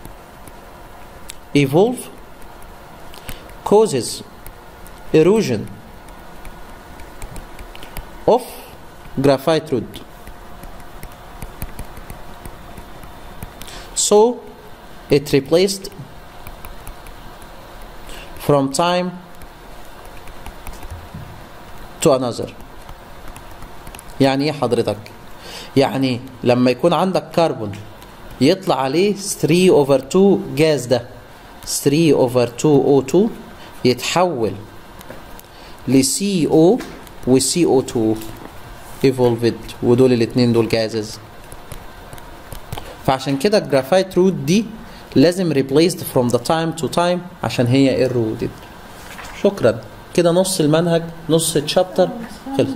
evolve causes erosion of graphite rod so it replaced from time to another يعني ايه حضرتك يعني لما يكون عندك كربون يطلع عليه 3 اوفر 2 جاز ده 3 اوفر 2 O2 يتحول ل CO و CO2 evolved ودول الاثنين دول جازز فعشان كده الجرافايت رود دي لازم replaced from the time to time عشان هي eroded شكرا كده نص المنهج نص الشابتر خلص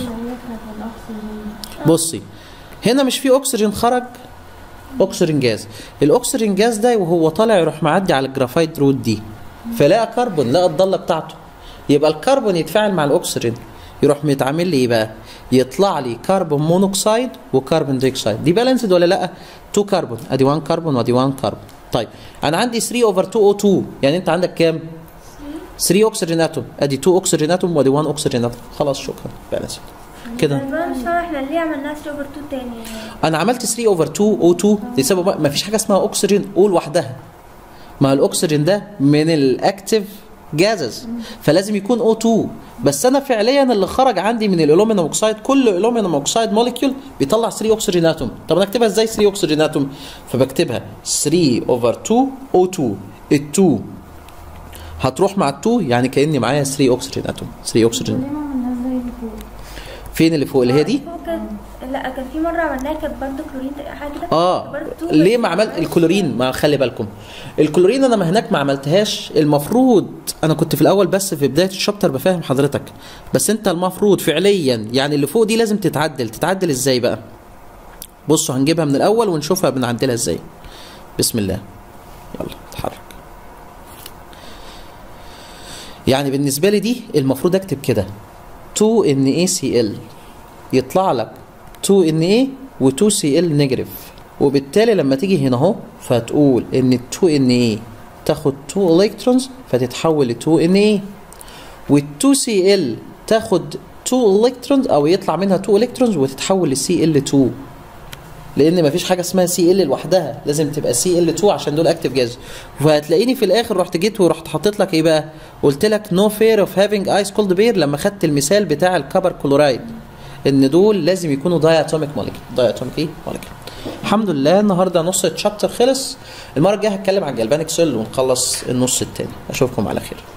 بصي هنا مش في اكسجين خرج اكسجين جاز الاكسجين جاز ده وهو طالع يروح معدي على الجرافايت رود دي فلقى كربون لقى الضله بتاعته يبقى الكربون يتفاعل مع الاكسجين يروح متعامل لي ايه بقى يطلع لي كربون مونوكسيد وكربون دايوكسيد دي بالانسد ولا لا 2 كربون ادي 1 كربون وادي 1 كربون طيب انا عندي 3 اوفر 2 او 2 يعني انت عندك كام 3 اكسجين اتوم ادي 2 اكسجين اتوم وادي 1 اكسجين اتوم خلاص شكرا بالانسد كده انا بقى مش فاهمه احنا ليه عملناها 3 اوفر 2 تاني انا عملت 3 اوفر 2 او 2 لسبب ما فيش حاجه اسمها اكسجين او لوحدها ما الاكسجين ده من الاكتيف جازز فلازم يكون او 2 بس انا فعليا اللي خرج عندي من الالومنيوم اوكسايد كل الومنيوم اوكسايد موليكيول بيطلع 3 اكسجين اتوم طب انا اكتبها ازاي 3 اكسجين اتوم فبكتبها 3 اوفر 2 او 2 ال 2 هتروح مع ال 2 يعني كاني معايا 3 اكسجين اتوم 3 اكسجين ليه ما عملناش زي اللي فوق فين اللي فوق اللي هي دي فوق كانت لا كان في مره عملناها كانت برضه كلورين حاجه كده اه برضه two ليه بس ما عملت بس- الكلورين ما خلي بالكم الكلورين انا ما هناك ما عملتهاش المفروض انا كنت في الاول بس في بدايه الشابتر بفهم حضرتك بس انت المفروض فعليا يعني اللي فوق دي لازم تتعدل تتعدل ازاي بقى بصوا هنجيبها من الاول ونشوفها بنعدلها ازاي بسم الله يلا اتحرك يعني بالنسبه لي دي المفروض اكتب كده 2 NaCl يطلع لك 2 Na و2 Cl نيجاتيف وبالتالي لما تيجي هنا اهو فتقول ان 2 Na تاخد 2 الكترونز فتتحول ل 2 Na وال2 Cl تاخد 2 الكترونز او يطلع منها 2 الكترونز وتتحول ل Cl2 لان مفيش حاجه اسمها سي ال لوحدها لازم تبقى سي ال 2 عشان دول اكتف جاز وهتلاقيني في الاخر رحت جيت ورحت حاطط لك ايه بقى قلت لك نو فير اوف هافينج ايس كولد بير لما خدت المثال بتاع الكبر كلورايد ان دول لازم يكونوا داي اتوميك موليكيول داي اتوميك ايه موليكيول الحمد لله النهارده نص الشابتر خلص المره الجايه هتكلم عن جلبانك سيل ونخلص النص التاني اشوفكم على خير